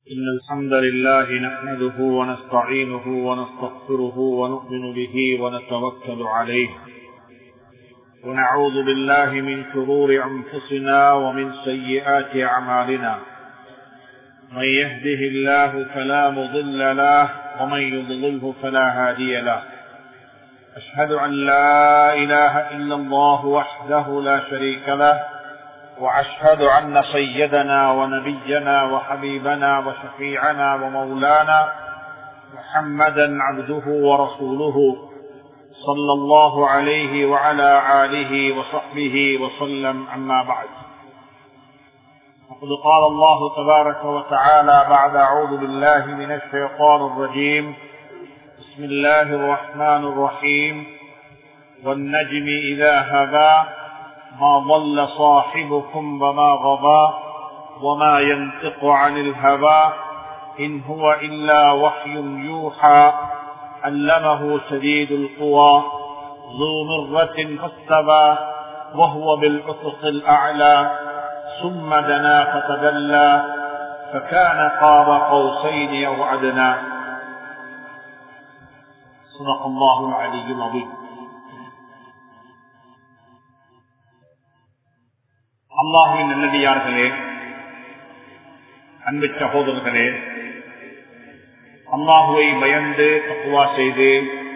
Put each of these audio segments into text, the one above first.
إن الحمد لله نحمده ونستعينه ونستغفره ونؤمن به ونتوكل عليه ونعوذ بالله من شرور أنفسنا ومن سيئات أعمالنا من يهده الله فلا مضل له ومن يضلله فلا هادي له أشهد أن لا إله إلا الله وحده لا شريك له وأشهد أن سيدنا ونبينا وحبيبنا وشفيعنا ومولانا محمدا عبده ورسوله صلى الله عليه وعلى آله وصحبه وسلم أما بعد وقد قال الله تبارك وتعالى بعد أعوذ بالله من الشيطان الرجيم بسم الله الرحمن الرحيم والنجم إذا هدى ما ضل صاحبكم وما غضى وما ينطق عن الهوى إن هو إلا وحي يوحى علمه شديد القوى ذو مرة فاستوى وهو بالأفق الأعلى ثم دنا فتدلى فكان قاب قوسين أو أدنى صدق الله العلي العظيم அல்லாஹுவின் நல்லடியார்களே அன்பு சகோதரர்களே அல்லாஹுவை பயந்து தப்புவா செய்து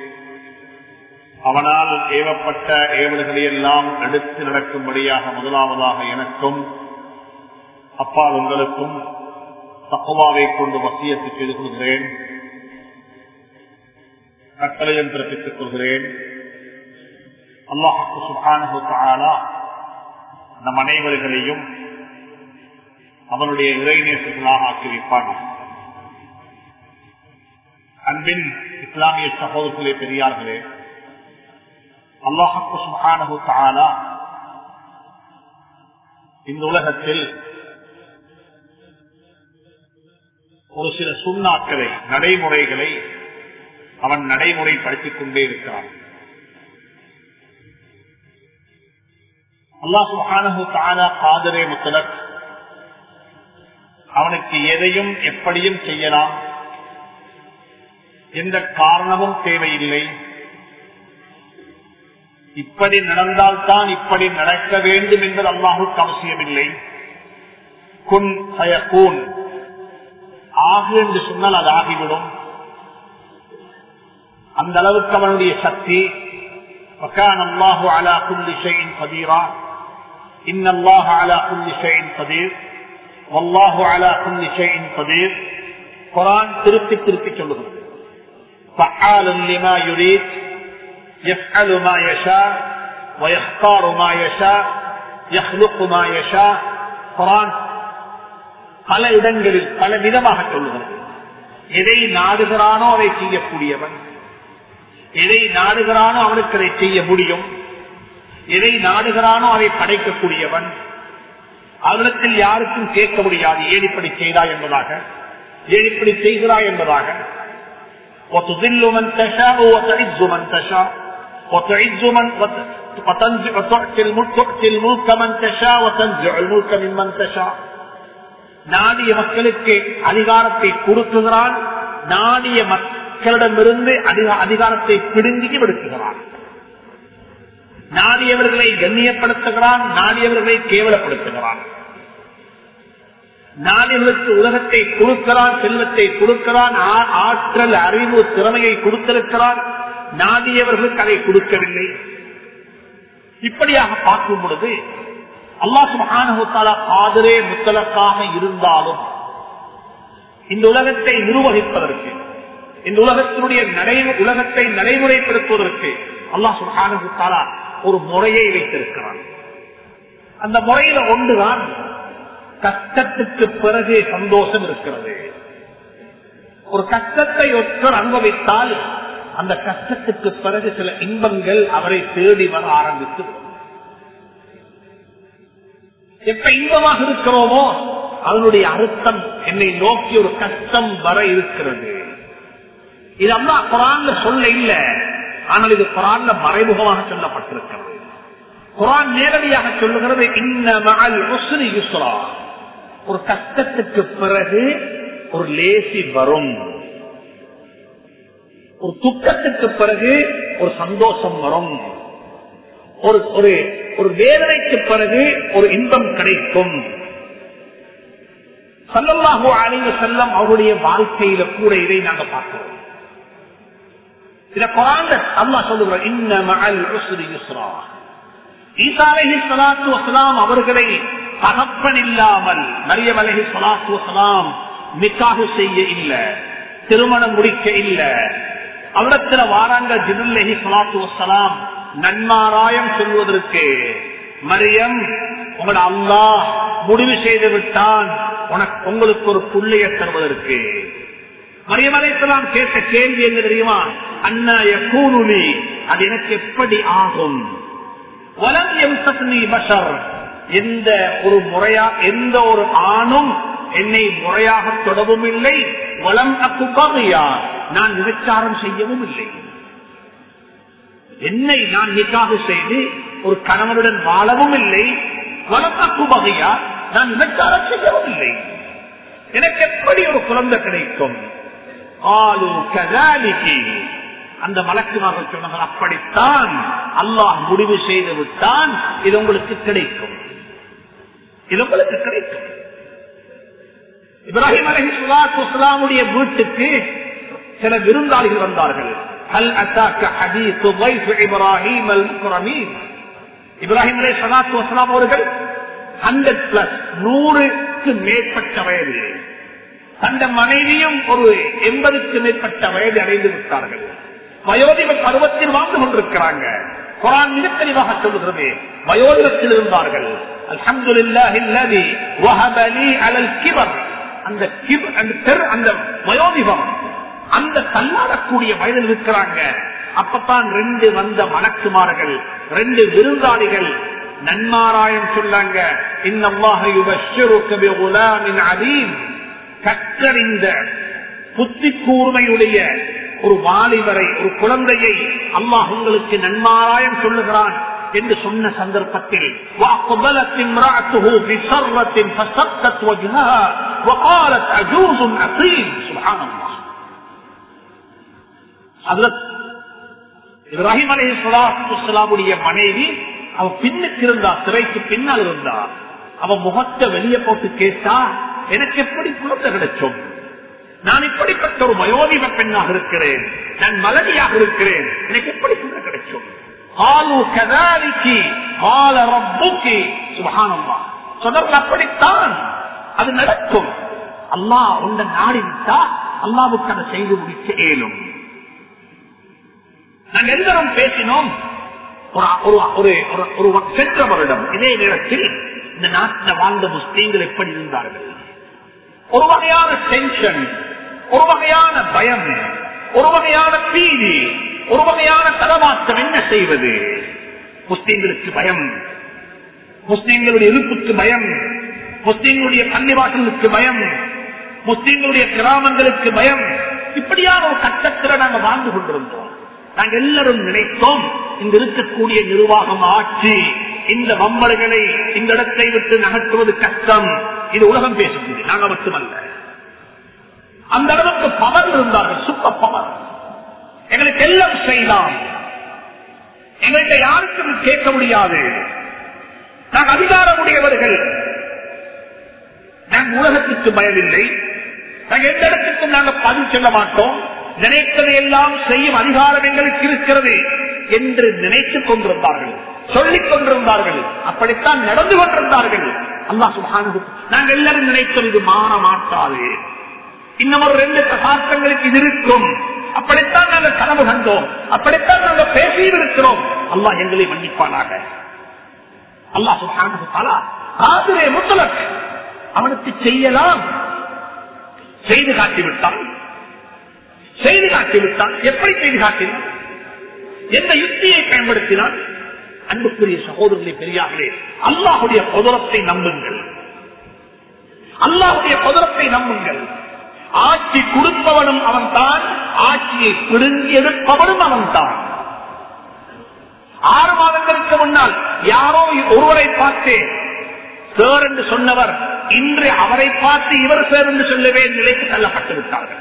அவனால் ஏவப்பட்ட ஏவல்களை எல்லாம் எடுத்து நடக்கும்படியாக முதலாவதாக எனக்கும் அப்பா உங்களுக்கும் தக்குவாவை கொண்டு வசியத்தை செய்து கொள்கிறேன் கட்டளையும் பிறப்பித்துக் கொள்கிறேன் அல்லாஹு சுகானு தாலா நம் அனைவர்களையும் அவனுடைய இறைநேசர்களாக ஆக்கி வைப்பான் அன்பின் இஸ்லாமிய சகோதரர்களே பெரியார்களே அல்லாஹு சுகானு தாலா இந்த உலகத்தில் ஒரு சில சுண்ணாக்களை நடைமுறைகளை அவன் நடைமுறைப்படுத்திக் கொண்டே இருக்கிறான் அல்லா சுஹானு தானா காதரே முத்தலக் அவனுக்கு எதையும் எப்படியும் செய்யலாம் எந்த காரணமும் தேவையில்லை இப்படி நடந்தால்தான் இப்படி நடக்க வேண்டும் என்பது அல்லாஹுக்கு அவசியமில்லை குன் சயக்கூன் ஆகு என்று சொன்னால் அது ஆகிவிடும் அந்த அளவுக்கு அவனுடைய சக்தி وكان الله على كل شيء قديرا إن الله على كل شيء قدير والله على كل شيء قدير قرآن திருப்பி திருப்பி சொல்லுகிறது فعال لما يريد يفعل ما يشاء ويختار ما يشاء يخلق ما يشاء قرآن பல இடங்களில் பல விதமாக சொல்லுகிறது எதை நாடுகிறானோ அதை செய்யக்கூடியவன் எதை நாடுகிறானோ அவனுக்கு அதை செய்ய முடியும் எதை நாடுகிறானோ அதை படைக்கக்கூடியவன் அவனத்தில் யாருக்கும் கேட்க முடியாது ஏன் இப்படி செய்தாய் என்பதாக ஏன் இப்படி செய்கிறாய் என்பதாக وتضل من تشاء وتعز من تشاء وتعز من وتؤتي الملك من تشاء وتنزع الملك ممن تشاء நாடிய மக்களுக்கு அதிகாரத்தை கொடுக்குகிறான் நாடிய மக்களிடமிருந்து அதிகாரத்தை பிடுங்கி விடுக்குகிறான் நாடியவர்களை கண்ணியப்படுத்துகிறான் நாடியவர்களை கேவலப்படுத்துகிறான் நாடியவர்களுக்கு உலகத்தை கொடுக்கிறான் செல்வத்தை கொடுக்கிறான் ஆற்றல் அறிவு திறமையை கொடுத்திருக்கிறான் நாடியவர்களுக்கு அதை கொடுக்கவில்லை இப்படியாக பார்க்கும் பொழுது அல்லாஹ் மகானகுத்தாலா காதரே முத்தலக்காக இருந்தாலும் இந்த உலகத்தை நிர்வகிப்பதற்கு இந்த உலகத்தினுடைய நடை உலகத்தை நடைமுறைப்படுத்துவதற்கு அல்லாஹ் சுகானகுத்தாலா ஒரு முறையை வைத்திருக்கிறான் அந்த முறையில ஒன்றுதான் கஷ்டத்துக்கு பிறகு சந்தோஷம் இருக்கிறது ஒரு கஷ்டத்தை ஒற்றர் அனுபவித்தால் அந்த கஷ்டத்துக்கு பிறகு சில இன்பங்கள் அவரை தேடி வர ஆரம்பித்து எப்ப இன்பமாக இருக்கிறோமோ அதனுடைய அர்த்தம் என்னை நோக்கி ஒரு கஷ்டம் வர இருக்கிறது இது அம்மா குரான்ல சொல்ல இல்ல ஆனால் இது குரான்ல மறைமுகமாக சொல்லப்பட்டிருக்கிறது குரான் நேரடியாக சொல்லுகிறது இன்ன மகள் யுஸ்ரா ஒரு கஷ்டத்துக்கு பிறகு ஒரு லேசி வரும் ஒரு துக்கத்துக்கு பிறகு ஒரு சந்தோஷம் வரும் ஒரு ஒரு ஒரு வேதனைக்கு பிறகு ஒரு இன்பம் கிடைக்கும் சல்லல்லாஹு அலைஹி செல்லம் அவருடைய வாழ்க்கையில கூட இதை நாங்க பார்க்கிறோம் இத குரான் அல்லாஹ் சொல்லுகிறார் இன்ன மஅல் உஸ்ரி யுஸ்ரா ஈசா அலைஹி ஸலாத்து வஸலாம் அவர்களை தகப்பன் இல்லாமல் மரியம் அலைஹி ஸலாத்து வஸலாம் நிக்காஹ் செய்ய இல்ல திருமணம் முடிக்க இல்ல அவரிடத்துல வாராங்க ஜிபுல் அலைஹி ஸலாத்து வஸலாம் நன்மாராயம் சொல்வதற்கு மரியம் உங்களோட அல்லாஹ் முடிவு செய்து விட்டான் உனக்கு உங்களுக்கு ஒரு புள்ளைய தருவதற்கு மரியம் அலைஹிஸ்ஸலாம் கேட்ட கேள்வி என்ன தெரியுமா அண்ணா யகூனுலி அது எனக்கு எப்படி ஆகும் வலம் எம்சத்னி பஷர் எந்த ஒரு முறையா எந்த ஒரு ஆணும் என்னை முறையாக தொடவும் இல்லை வலம் அக்குபகையா நான் விபச்சாரம் செய்யவும் இல்லை என்னை நான் நிக்காக செய்து ஒரு கணவனுடன் வாழவும் இல்லை வலம் அக்குபகையா நான் விபச்சாரம் செய்யவும் இல்லை எனக்கு எப்படி ஒரு குழந்தை கிடைக்கும் ஆலு கதாலிக்கு அந்த மலக்குமாக சொன்னார்கள் அப்படித்தான் அல்லாஹ் முடிவு செய்து விட்டான் இது உங்களுக்கு கிடைக்கும் இது உங்களுக்கு கிடைக்கும் இப்ராஹிம் அலஹி சுலாமுடைய வீட்டுக்கு சில விருந்தாளிகள் வந்தார்கள் ஹல் அத்தாக்க ஹதீஸ் இப்ராஹிம் அல் முக்ரமீன் இப்ராஹிம் அலை சலாத்து வசலாம் அவர்கள் ஹண்ட்ரட் பிளஸ் நூறுக்கு மேற்பட்ட வயது தந்த மனைவியும் ஒரு எண்பதுக்கு மேற்பட்ட வயது அடைந்து விட்டார்கள் வயோதிப பருவத்தில் வாழ்ந்து கொண்டிருக்கிறாங்க குரான் மிக தெளிவாக சொல்லுகிறது வயோதிபத்தில் இருந்தார்கள் அல்ஹம்துலில்லாஹில்லதி வஹபலி அலல் கிபர் அந்த கிப் அந்த தெரு அந்த வயோதிபம் அந்த தள்ளாடக்கூடிய வயதில் இருக்கிறாங்க அப்பத்தான் ரெண்டு வந்த மலக்குமார்கள் ரெண்டு விருந்தாளிகள் நன்மாராயம் சொன்னாங்க இன்னமாக யுபஷிருக்க பிகுலாமின் அதீம் கற்றறிந்த புத்தி கூர்மையுடைய ஒரு வாலிபரை ஒரு குழந்தையை அல்லாஹ் உங்களுக்கு நன்மாராயம் சொல்லுகிறான் என்று சொன்ன சந்தர்ப்பத்தில் وَأَقْبَلَتْ امْرَأَتُهُ بِصَرَّةٍ فَسَقَّتْ وَجْهَهَا وَقَالَتْ عَجُوزٌ عَقِيمٌ سبحان الله ஹஜ்ரத் இப்ராஹிம் அலைஹிஸ்ஸலாமுடைய மனைவி அவ பின்னுக்கு இருந்தா திரைக்கு பின்னால் இருந்தா அவ முகத்தை வெளியே போட்டு கேட்டா எனக்கு எப்படி குழந்தை கிடைச்சோம் நான் இப்படிப்பட்ட ஒரு வயோதிப பெண்ணாக இருக்கிறேன் நான் மலடியாக இருக்கிறேன் எனக்கு எப்படி குழந்தை கிடைச்சோம் ஆலு கதாலிக்கு ஆல ரப்புக்கு சுபகானம்மா சொன்னர்கள் அப்படித்தான் அது நடக்கும் அல்லாஹ் உண்ட நாடி விட்டா அல்லாவுக்கு அதை செய்து முடிக்க இயலும் நாங்கள் எல்லாரும் பேசினோம் ஒரு ஒரு ஒரு சென்ற வருடம் இதே நேரத்தில் இந்த நாட்டில் வாழ்ந்த முஸ்லீம்கள் எப்படி இருந்தார்கள் ஒரு வகையான டென்ஷன் ஒரு வகையான பயம் ஒரு வகையான பீதி ஒரு வகையான தரமாற்றம் என்ன செய்வது முஸ்லீம்களுக்கு பயம் முஸ்லீம்களுடைய இருப்புக்கு பயம் முஸ்லீம்களுடைய பள்ளிவாசலுக்கு பயம் முஸ்லீம்களுடைய கிராமங்களுக்கு பயம் இப்படியான ஒரு கட்டத்தில் நாங்கள் வாழ்ந்து கொண்டிருந்தோம் நாங்கள் எல்லாரும் நினைத்தோம் இங்க இருக்கக்கூடிய நிர்வாகம் ஆட்சி இந்த வம்பல்களை இந்த இடத்தை விட்டு நகற்றுவது கஷ்டம் இது உலகம் பேசுகிறது நாங்க மட்டுமல்ல அந்த அளவுக்கு பவர் இருந்தார்கள் சூப்பர் பவர் எங்களுக்கு எல்லாம் செய்யலாம் எங்கள்கிட்ட யாருக்கும் கேட்க முடியாது நாங்கள் அதிகாரமுடையவர்கள் நாங்கள் உலகத்துக்கு பயமில்லை நாங்கள் எந்த இடத்துக்கும் நாங்கள் பதில் சொல்ல மாட்டோம் நினைத்ததை எல்லாம் செய்யும் அதிகாரம் எங்களுக்கு இருக்கிறது என்று நினைத்துக் கொண்டிருந்தார்கள் சொல்லிக் கொண்டிருந்தார்கள் அப்படித்தான் நடந்து கொண்டிருந்தார்கள் அல்லா சுபானு நாங்கள் எல்லாரும் நினைத்தோம் இது மாற மாட்டாது இன்னும் ஒரு ரெண்டு சகாப்தங்களுக்கு இது இருக்கும் அப்படித்தான் நாங்கள் கனவு கண்டோம் அப்படித்தான் நாங்கள் பேசியும் இருக்கிறோம் அல்லாஹ் எங்களை மன்னிப்பானாக அல்லாஹ் சுபானு தாலா காதிரே முத்தலக் அவனுக்கு செய்யலாம் செய்து காட்டிவிட்டான் செய்து காட்டிவிட்டான் எப்படி செய்து காட்டினான் எந்த யுக்தியை பயன்படுத்தினான் அன்புக்குரிய சகோதரர்களை பெரியார்களே அல்லாஹுடைய குதிரத்தை நம்புங்கள் அல்லாஹுடைய குதிரத்தை நம்புங்கள் ஆட்சி கொடுப்பவனும் அவன் தான் ஆட்சியை பிடுங்கி எடுப்பவனும் அவன் தான் ஆறு மாதங்களுக்கு முன்னால் யாரோ ஒருவரை பார்த்து சார் என்று சொன்னவர் இன்று அவரை பார்த்து இவர் சேர்ந்து சொல்லவே நிலைக்கு தள்ளப்பட்டு விட்டார்கள்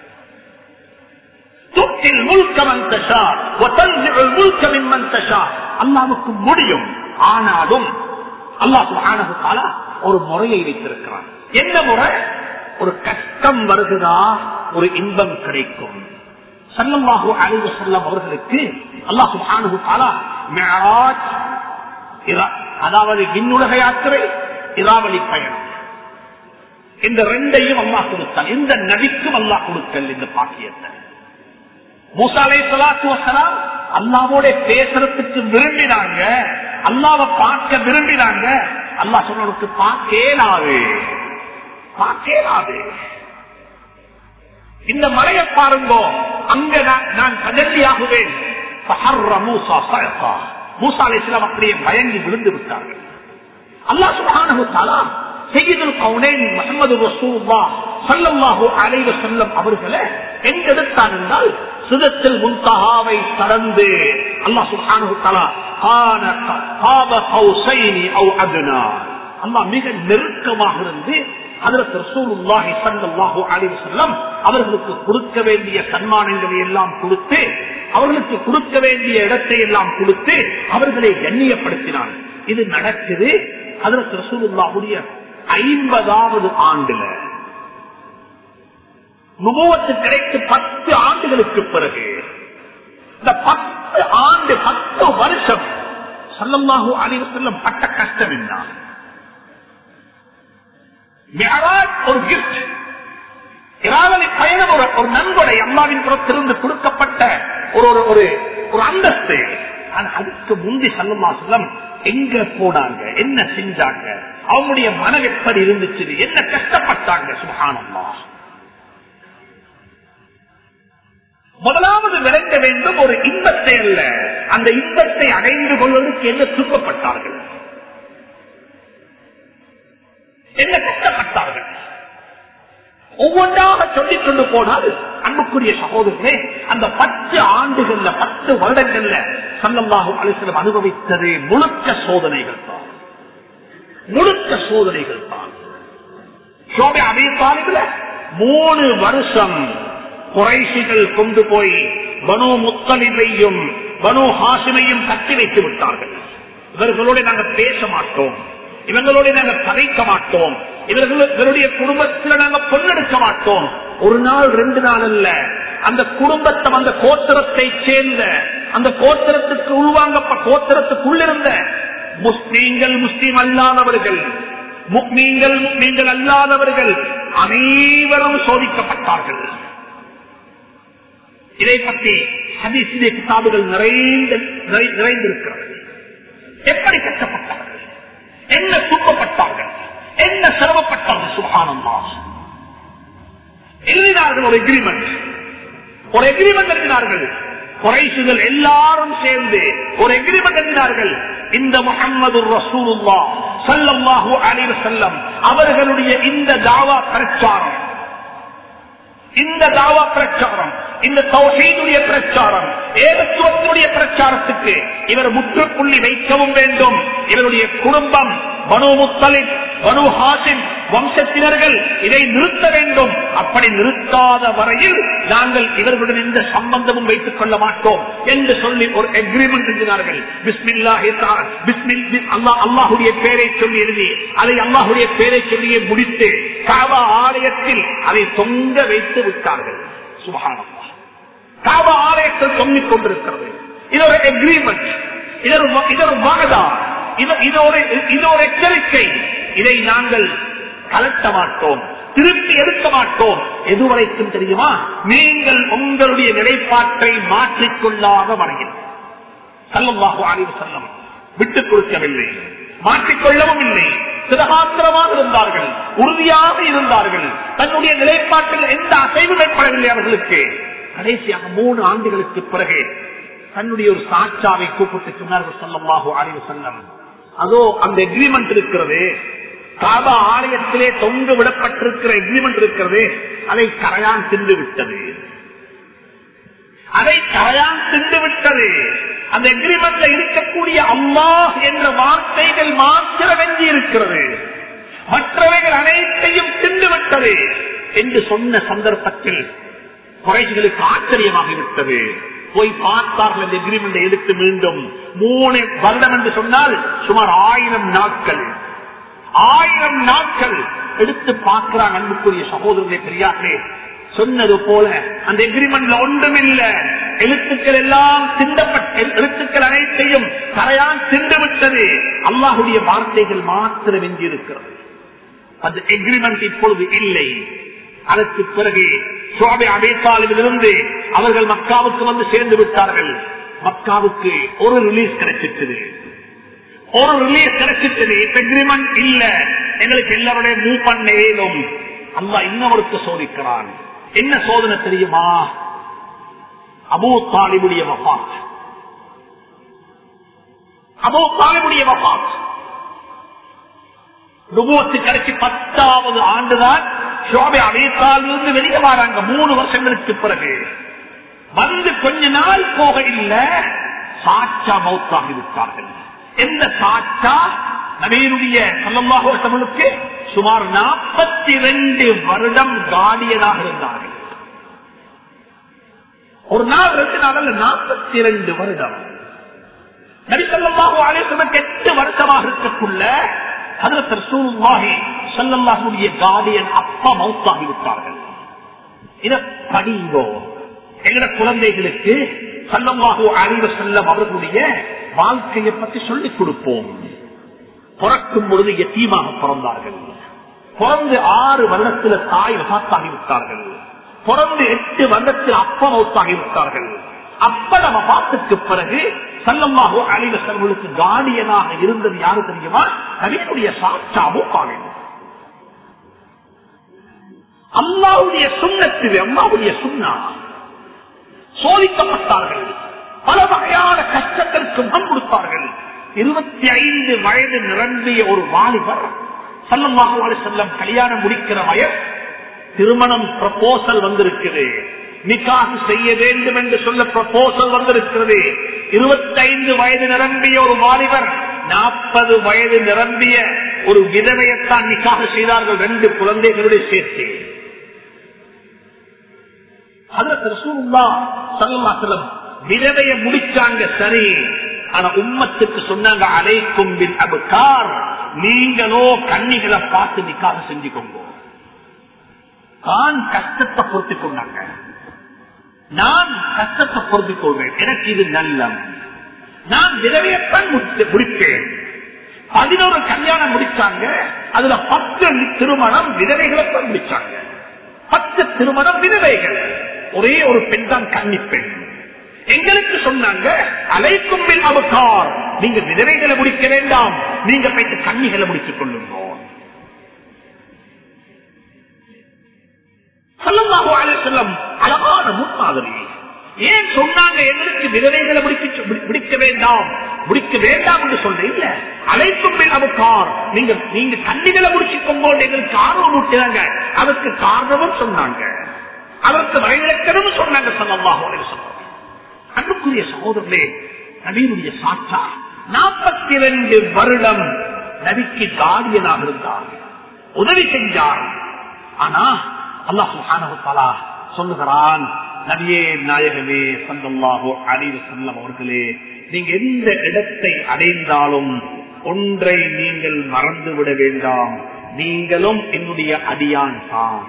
துத்தில் முழுக்கமன் தஷா முழுக்க மிம்மன் தஷா அல்லாவுக்கு முடியும் ஆனாலும் அல்லாஹ் சுப்ஹானஹு தஆலா ஒரு முறையை வைத்திருக்கிறான் என்ன முறை ஒரு கஷ்டம் வருகிறதா ஒரு இன்பம் கிடைக்கும் சல்லல்லாஹு அலைஹி வஸல்லம் அவர்களுக்கு அல்லாஹ் சுப்ஹானஹு தஆலா மிஅராஜ் இரா- அதாவது விண்ணுலக யாத்திரை இராவளி பயணம் இந்த ரெண்டையும் அல்லாஹ் கொடுத்தான் இந்த நபிக்கும் அல்லாஹ் கொடுக்கல் இந்த பாக்கியத்தை மூசாலை சலாத்து வசலாம் அல்லாவோட பேசுறதுக்கு விரும்பினாங்க அல்லாவை பார்க்க விரும்பினாங்க அல்லாஹ் சொன்னவனுக்கு பார்க்கேனாது பார்க்கேனாது இந்த மலையை பாருங்கோ அங்க நான் நான் கதல்லியாகுவேன் மூசா சயகா. மூசா அலைஹிஸ்ஸலாம் அப்படியே பயங்கி விழுந்து விட்டார்கள் அல்லாஹ் சுப்ஹானஹு தஆலா சையதுல் கவுனைன் முஹம்மது ரசூலுல்லாஹ் ஸல்லல்லாஹு அலைஹி வஸல்லம் அவர்களை எங்கெடுத்தான் என்றால் சுதத்தில் முன்தஹாவை கடந்து அல்லாஹ் சுப்ஹானஹு தஆலா கான காப கௌசைனி அவ் அத்னா அல்லாஹ் மிக நெருக்கமாக இருந்து ஹஜரத் ரசூலுல்லாஹி ஸல்லல்லாஹு அலைஹி வஸல்லம் அவர்களுக்கு கொடுக்க வேண்டிய சன்மானங்களை எல்லாம் கொடுத்து அவர்களுக்கு கொடுக்க வேண்டிய இடத்தை எல்லாம் கொடுத்து அவர்களை கண்ணியப்படுத்தினான் இது நடக்குது ஹஜரத் ரசூலுல்லாஹுடைய ஐம்பதாவது ஆண்டுல நுபுவத்து கிடைத்து பத்து ஆண்டுகளுக்கு பிறகு இந்த பத்து ஆண்டு பத்து வருஷம் சல்லல்லாஹு அலைஹி வஸல்லம் பட்ட கஷ்டம் என்ன மிஅராஜ் ஒரு கிஃப்ட் இராவலி பயணம் ஒரு ஒரு நன்கொடை அம்மாவின் புறத்திலிருந்து கொடுக்கப்பட்ட ஒரு ஒரு ஒரு ஒரு அந்தஸ்து ஆனா அதுக்கு முந்தி சல்லல்லா சொல்லம் எங்க போனாங்க என்ன செஞ்சாங்க அவங்களுடைய மனம் எப்படி இருந்துச்சு என்ன கஷ்டப்பட்டாங்க சுகானம்மா முதலாவது விளங்க வேண்டும் ஒரு இன்பத்தை அல்ல அந்த இன்பத்தை அடைந்து கொள்வதற்கு என்ன துக்கப்பட்டார்கள் என்ன கஷ்டப்பட்டார்கள் ஒவ்வொன்றாக சொல்லிக் கொண்டு போனால் அன்புக்குரிய சகோதரர்களே அந்த பத்து ஆண்டுகள்ல பத்து வருடங்கள்ல சல்லல்லாஹு அலிஸ்லம் அனுபவித்தது முழுக்க சோதனைகள் தான் முழுக்க சோதனைகள் தான் சோபை அபிபாலிகள மூணு வருஷம் குறைசிகள் கொண்டு போய் பனு முத்தலிமையும் பனு ஹாசிமையும் கட்டி வைத்து விட்டார்கள் இவர்களோடு நாங்கள் பேச மாட்டோம் இவங்களோட நாங்கள் கதைக்க மாட்டோம் இவர்கள் இவருடைய குடும்பத்தில் நாங்கள் பொன்னெடுக்க மாட்டோம் ஒரு நாள் ரெண்டு நாள் அல்ல அந்த குடும்பத்தை அந்த கோத்திரத்தை சேர்ந்த அந்த கோத்திரத்துக்கு உள்வாங்கப்ப கோத்திரத்துக்குள்ளிருந்த முஸ்லீம்கள் முஸ்லீம் அல்லாதவர்கள் முக்மீன்கள் முக்மீன்கள் அல்லாதவர்கள் அனைவரும் சோதிக்கப்பட்டார்கள் இதை பற்றி ஹதீசிலே கிதாபுகள் நிறைந்த நிறை- நிறைந்திருக்கிறது எப்படி கஷ்டப்பட்டார்கள் என்ன துக்கப்பட்டார்கள் என்ன சிரமப்பட்டார்கள் சுகானந்தா எழுதினார்கள் ஒரு எக்ரிமெண்ட் ஒரு எக்ரிமெண்ட் எழுதினார்கள் குறைசுகள் எல்லாரும் சேர்ந்து ஒரு எக்ரிமெண்ட் எழுதினார்கள் இந்த முகம்மது ரசூலுல்லா சல்லல்லாஹு அலைஹி வஸல்லம் அவர்களுடைய இந்த தாவா பிரச்சாரம் இந்த தாவா பிரச்சாரம் இந்த தௌஹீதுடைய பிரச்சாரம் ஏகத்துவத்தினுடைய பிரச்சாரத்துக்கு இவர் முற்றுப்புள்ளி வைக்கவும் வேண்டும் இவருடைய குடும்பம் பனு முத்தலிப் பனு ஹாசிம் வம்சத்தினர்கள் இதை நிறுத்த வேண்டும் அப்படி நிறுத்தாத வரையில் நாங்கள் இவர்களுடன் எந்த சம்பந்தமும் வைத்துக் கொள்ள மாட்டோம் என்று சொல்லி ஒரு அக்ரிமெண்ட் எழுதினார்கள் பிஸ்மில்லாஹி தஆ- பிஸ்மில் பி- அல்லாஹ் அல்லாஹுடைய பேரை சொல்லி எழுதி அதை அல்லாஹுடைய பேரை சொல்லியே முடித்து காபா ஆலயத்தில் அதை தொங்க வைத்து விட்டார்கள் சுபஹானல்லாஹ் காபா ஆலயத்தில் தொங்கிக் கொண்டிருக்கிறது இது ஒரு அக்ரிமெண்ட் இது ஒரு வ- இது ஒரு வாதா இது இது ஒரு இது ஒரு எச்சரிக்கை இதை நாங்கள் கலட்ட மாட்டோம் திருப்பி எடுக்க மாட்டோம் எதுவரைக்கும் தெரியுமா நீங்கள் உங்களுடைய நிலைப்பாட்டை மாற்றிக்கொள்ளாத வரையில் சல்லல்லாஹு அலைஹி வஸல்லம் விட்டுக் கொடுக்கவில்லை மாற்றிக்கொள்ளவும் இல்லை சிறகாத்திரமாக இருந்தார்கள் உறுதியாக இருந்தார்கள் தன்னுடைய நிலைப்பாட்டில் எந்த அசைவும் ஏற்படவில்லை அவர்களுக்கு கடைசியாக மூணு ஆண்டுகளுக்கு பிறகு தன்னுடைய ஒரு சாட்சாவை கூப்பிட்டு சொன்னார்கள் சல்லல்லாஹு அலைஹி வஸல்லம் அதோ அந்த எக்ரிமெண்ட் இருக்கிறது காபா ஆலயத்திலே தொங்கு விடப்பட்டிருக்கிற எக்ரிமெண்ட் இருக்கிறது அதை கரையான் தின்று விட்டது அதை கரையான் தின்று விட்டது அந்த எக்ரிமெண்ட்ல இருக்கக்கூடிய அல்லாஹ் என்ற வார்த்தைகள் மாத்திரம் எஞ்சி இருக்கிறது மற்றவைகள் அனைத்தையும் தின்றுவிட்டது என்று சொன்ன சந்தர்ப்பத்தில் குறைகளுக்கு ஆச்சரியமாகிவிட்டது போய் பார்த்தார்கள் அந்த எக்ரிமெண்ட் எடுத்து மீண்டும் மூணு வருடம் என்று சொன்னால் சுமார் ஆயிரம் நாட்கள் ஆயிரம் நாட்கள் எடுத்து பார்க்கிறாங்க அன்புக்குரிய சகோதரனை பெரியார்களே சொன்னது போல அந்த எக்ரிமெண்ட்ல ஒன்றும் இல்ல எழுத்துக்கள் எல்லாம் திண்டப்பட்ட எழுத்துக்கள் அனைத்தையும் கரையான் திண்டுவிட்டது அல்லாஹுடைய வார்த்தைகள் மாத்திரம் எஞ்சியிருக்கிறது அந்த எக்ரிமெண்ட் இப்பொழுது இல்லை அதற்கு பிறகு சோபை அடைத்தாலிலிருந்து அவர்கள் மக்காவுக்கு வந்து சேர்ந்து விட்டார்கள் மக்காவுக்கு ஒரு ரிலீஸ் கிடைச்சிட்டது ஒரு ரிலீஸ் கிடைச்சிட்டது எக்ரிமெண்ட் இல்ல எங்களுக்கு எல்லாருடைய மூவ் பண்ண இயலும் அல்லா இன்னொருக்கு சோதிக்கிறான் என்ன சோதனை தெரியுமா அபூ தாலிபுடைய வபாத் அபூ தாலிபுடைய வபாத் நுபுவத்து கிடைச்சி பத்தாவது ஆண்டுதான் சோபை அடைத்தாலிருந்து வெளியே வராங்க மூணு வருஷங்களுக்கு பிறகு வந்து கொஞ்ச நாள் போக இல்ல சாட்சா மௌத்தாகி விட்டார்கள் எந்த சாட்சா நவீனுடைய சல்லல்லாஹு தமிழுக்கு சுமார் நாற்பத்தி ரெண்டு வருடம் காடியனாக இருந்தார்கள் ஒரு நாள் ரெண்டு நாள் அல்ல நாற்பத்தி ரெண்டு வருடம் நபிசல்லாஹு அலேசனுக்கு எட்டு வருஷமாக இருக்கக்குள்ள அதற்கு சூழ்வாகி சல்லல்லாஹுடைய காடியன் அப்பா மௌத்தாகி விட்டார்கள் இதை படிங்கோ எங்கட குழந்தைகளுக்கு சல்லல்லாஹு அறிவு செல்லம் அவர்களுடைய வாழ்க்கையை பற்றி சொல்லிக் கொடுப்போம் பிறக்கும் பொழுது எத்தீமாக பிறந்தார்கள் பிறந்து ஆறு வருடத்தில் தாய் வகாத்தாகி விட்டார்கள் பிறந்து எட்டு வருடத்தில் அப்பா மௌத்தாகி விட்டார்கள் அப்பட வபாத்துக்கு பிறகு சல்லம்மாஹோ அழிவ செல்வர்களுக்கு காடியனாக இருந்தது யாரு தெரியுமா நவீனுடைய சாட்சாவோ பாவின் அம்மாவுடைய சுண்ணத்தில் அம்மாவுடைய சுண்ணா சோதிக்கப்பட்டார்கள் பல வகையான கஷ்டத்திற்கு முகம் கொடுத்தார்கள் இருபத்தி ஐந்து வயது நிரம்பிய ஒரு வாலிபர் சல்லமாக செல்லம் கல்யாணம் முடிக்கிற வயது திருமணம் ப்ரப்போசல் வந்திருக்குது நிக்காக செய்ய வேண்டும் என்று சொல்ல ப்ரப்போசல் வந்திருக்கிறது இருபத்தைந்து வயது நிரம்பிய ஒரு வாலிபர் நாற்பது வயது நிரம்பிய ஒரு விதவையத்தான் நிக்காக செய்தார்கள் ரெண்டு குழந்தைகளுடைய சேர்த்து விதவைய முடிச்சாங்க சரி ஆனா உம்மத்துக்கு சொன்னாங்க அலைக்கும் பின் அபுக்கார் நீங்களோ கண்ணிகளை பார்த்து நிக்காக செஞ்சு கொண்டோ தான் கஷ்டத்தை பொறுத்துக் கொண்டாங்க நான் கஷ்டத்தை பொறுத்துக் கொள்வேன் எனக்கு இது நல்லம் நான் விதவையத்தான் முடிப்பேன் பதினோரு கல்யாணம் முடிச்சாங்க அதுல பத்து திருமணம் விதவைகளைத்தான் முடிச்சாங்க பத்து திருமணம் விதவைகள் ஒரே ஒரு பெண் தான் கன்னி பெண் எங்களுக்கு சொன்னாங்க அலைக்கும் பின் அவக்கார் நீங்க விதவைகளை முடிக்க வேண்டாம் நீங்க போயிட்டு கன்னிகளை முடித்துக் கொள்ளுங்க செல்லம் அழகான முன்மாதிரி ஏன் சொன்னாங்க எங்களுக்கு விதவைகளை முடிக்க வேண்டாம் முடிக்க வேண்டாம் என்று சொல்ற இல்ல அழைக்கும் அவக்கார் நீங்க நீங்க கண்ணிகளை முடிச்சுக்கும் போது எங்களுக்கு ஆர்வம் ஊட்டினாங்க அதற்கு காரணமும் சொன்னாங்க அதற்கு வரைவிலக்கணமும் சொன்னாங்க சொல்லமாக அன்புக்குரிய சகோதரர்களே நவீனுடைய சாட்சா நாற்பத்தி இரண்டு வருடம் நபிக்கு காடியனாக இருந்தார் உதவி செஞ்சார் ஆனா அல்லாஹாலா சொல்லுகிறான் நபியே நாயகமே சந்தல்லாஹோ அறிவு செல்லம் அவர்களே நீங்க எந்த இடத்தை அடைந்தாலும் ஒன்றை நீங்கள் மறந்துவிட வேண்டாம் நீங்களும் என்னுடைய அடியான் தான்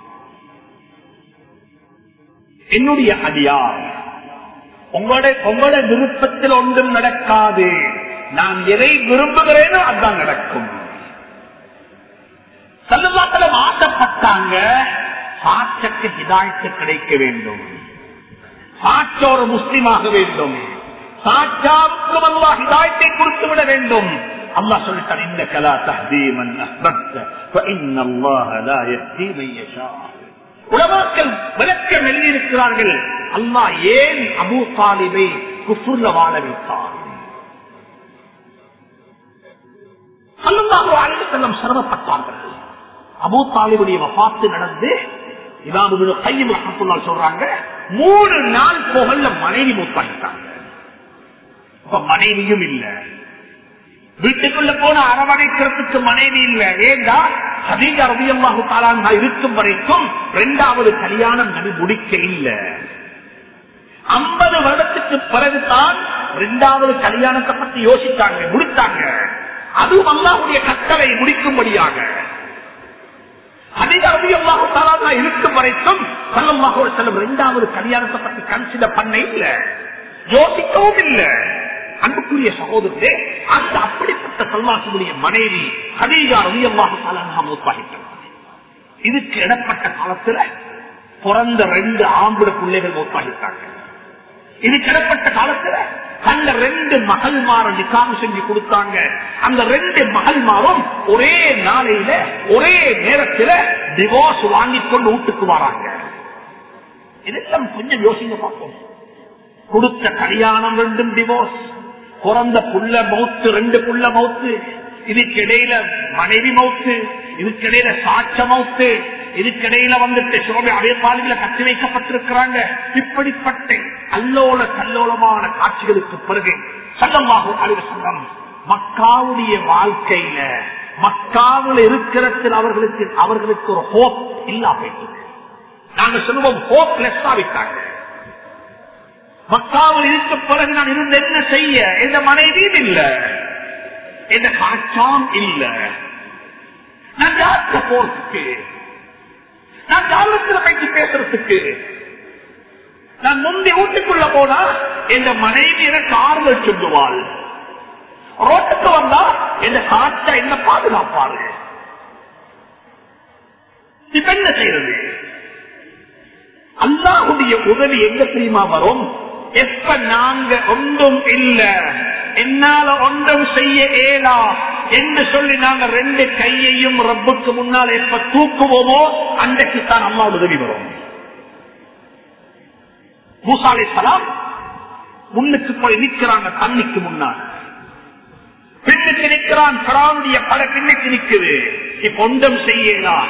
என்னுடைய அடியான் உங்களோட உங்களோட விருப்பத்தில் ஒன்றும் நடக்காது நான் எதை விரும்புகிறேனோ அதுதான் நடக்கும் சல்லுவாக்களும் ஆசைப்பட்டாங்க சாட்சக்கு ஹிதாயத்து கிடைக்க வேண்டும் சாட்ச ஒரு முஸ்லிமாக வேண்டும் சாட்சாவுக்கும் அல்லா ஹிதாயத்தை கொடுத்து விட வேண்டும் அல்லாஹ் சொல்லிட்டான் இந்த கலா தஹ்தீமன் உலமாக்கள் விளக்கம் எழுதியிருக்கிறார்கள் அல்லாஹ் ஏன் அபூ தாலிபை குஃபுர்ல வாழ வைத்தார் செல்லம் சிரமப்பட்டார்கள் அபூ தாலிபுடைய வபாத்து நடந்து இதாவது கையில் சொல்றாங்க மூணு நாள் புகழ்ல மனைவி மூத்தாகிட்டாங்க இப்ப மனைவியும் இல்ல வீட்டுக்குள்ள போன அரவணைக்கிறதுக்கு மனைவி இல்ல ஏண்டா ஹதீஜா ரபியல்லாஹு தாலான்ஹா இருக்கும் வரைக்கும் இரண்டாவது கல்யாணம் நபி முடிக்க இல்ல ஐம்பது வருடத்துக்கு பிறகுதான் இரண்டாவது கல்யாணத்தை பத்தி யோசித்தாங்க முடித்தாங்க அதுவும் அல்லாஹுடைய கட்டளை முடிக்கும்படியாக அதிகாரமாக இருக்கும் வரைக்கும் சல்லல்லாஹு அலைஹி வஸல்லம் இரண்டாவது கல்யாணத்தை பத்தி கன்சிடர் பண்ண இல்ல யோசிக்கவும் இல்ல அன்புக்குரிய சகோதரரே அந்த அப்படிப்பட்ட சல்வாசுடைய மனைவி ஹதீஜா ரலியல்லாஹு தஆலா அன்ஹா மூத்தாகிட்டார் இதுக்கு இடப்பட்ட காலத்துல பிறந்த ரெண்டு ஆம்பளை பிள்ளைகள் மூத்தாகிட்டாங்க இதுக்கு இடப்பட்ட காலத்துல அந்த ரெண்டு மகள்மார நிக்காம செஞ்சு கொடுத்தாங்க அந்த ரெண்டு மகள்மாரும் ஒரே நாளையில ஒரே நேரத்துல டிவோர்ஸ் வாங்கி கொண்டு வீட்டுக்கு வராங்க இதெல்லாம் கொஞ்சம் யோசிங்க பார்ப்போம் கொடுத்த கல்யாணம் ரெண்டும் டிவோர்ஸ் பிறந்த புள்ள மௌத்து ரெண்டு புள்ள மௌத்து இதுக்கிடையில மனைவி மௌத்து இதுக்கிடையில சாட்ச மௌத்து இதுக்கிடையில வந்துட்டு சோபை அதே பாலில கட்டி வைக்கப்பட்டிருக்கிறாங்க இப்படிப்பட்ட அல்லோல கல்லோலமான காட்சிகளுக்கு பிறகு சங்கமாக அறிவு சங்கம் மக்காவுடைய வாழ்க்கையில மக்காவில் இருக்கிறத்தில் அவர்களுக்கு அவர்களுக்கு ஒரு ஹோப் இல்லா போயிட்டு நாங்க சொல்லுவோம் ஹோப்லெஸ் ஆகிட்டாங்க மக்காவில் இருக்க பிறகு நான் இருந்து என்ன செய்ய எந்த மனைவியும் இல்ல எந்த காற்றாம் இல்ல நான் யார்கிட்ட போறதுக்கு நான் யாருக்கு பேச்சு பேசுறதுக்கு நான் முந்தி வீட்டுக்குள்ள போனா எந்த மனைவி எனக்கு ஆறுதல் சொல்லுவாள் ரோட்டுக்கு வந்தா எந்த காற்ற என்ன பாதுகாப்பாரு இப்ப என்ன செய்யறது அல்லாஹுடைய உதவி எங்க தெரியுமா வரும் எப்ப நாங்க ஒன்றும் இல்ல என்னால ஒன்றும் செய்ய ஏலா என்று சொல்லி நாங்க ரெண்டு கையையும் ரப்புக்கு முன்னால் எப்ப தூக்குவோமோ அன்றைக்கு தான் அம்மா உதவி வரும் மூசாலை சலாம் முன்னுக்கு போய் நிக்கிறாங்க தண்ணிக்கு முன்னால் பின்னுக்கு நிற்கிறான் பராவுடைய பட பின்னுக்கு நிக்குது இப்ப ஒன்றும் செய்யலாம்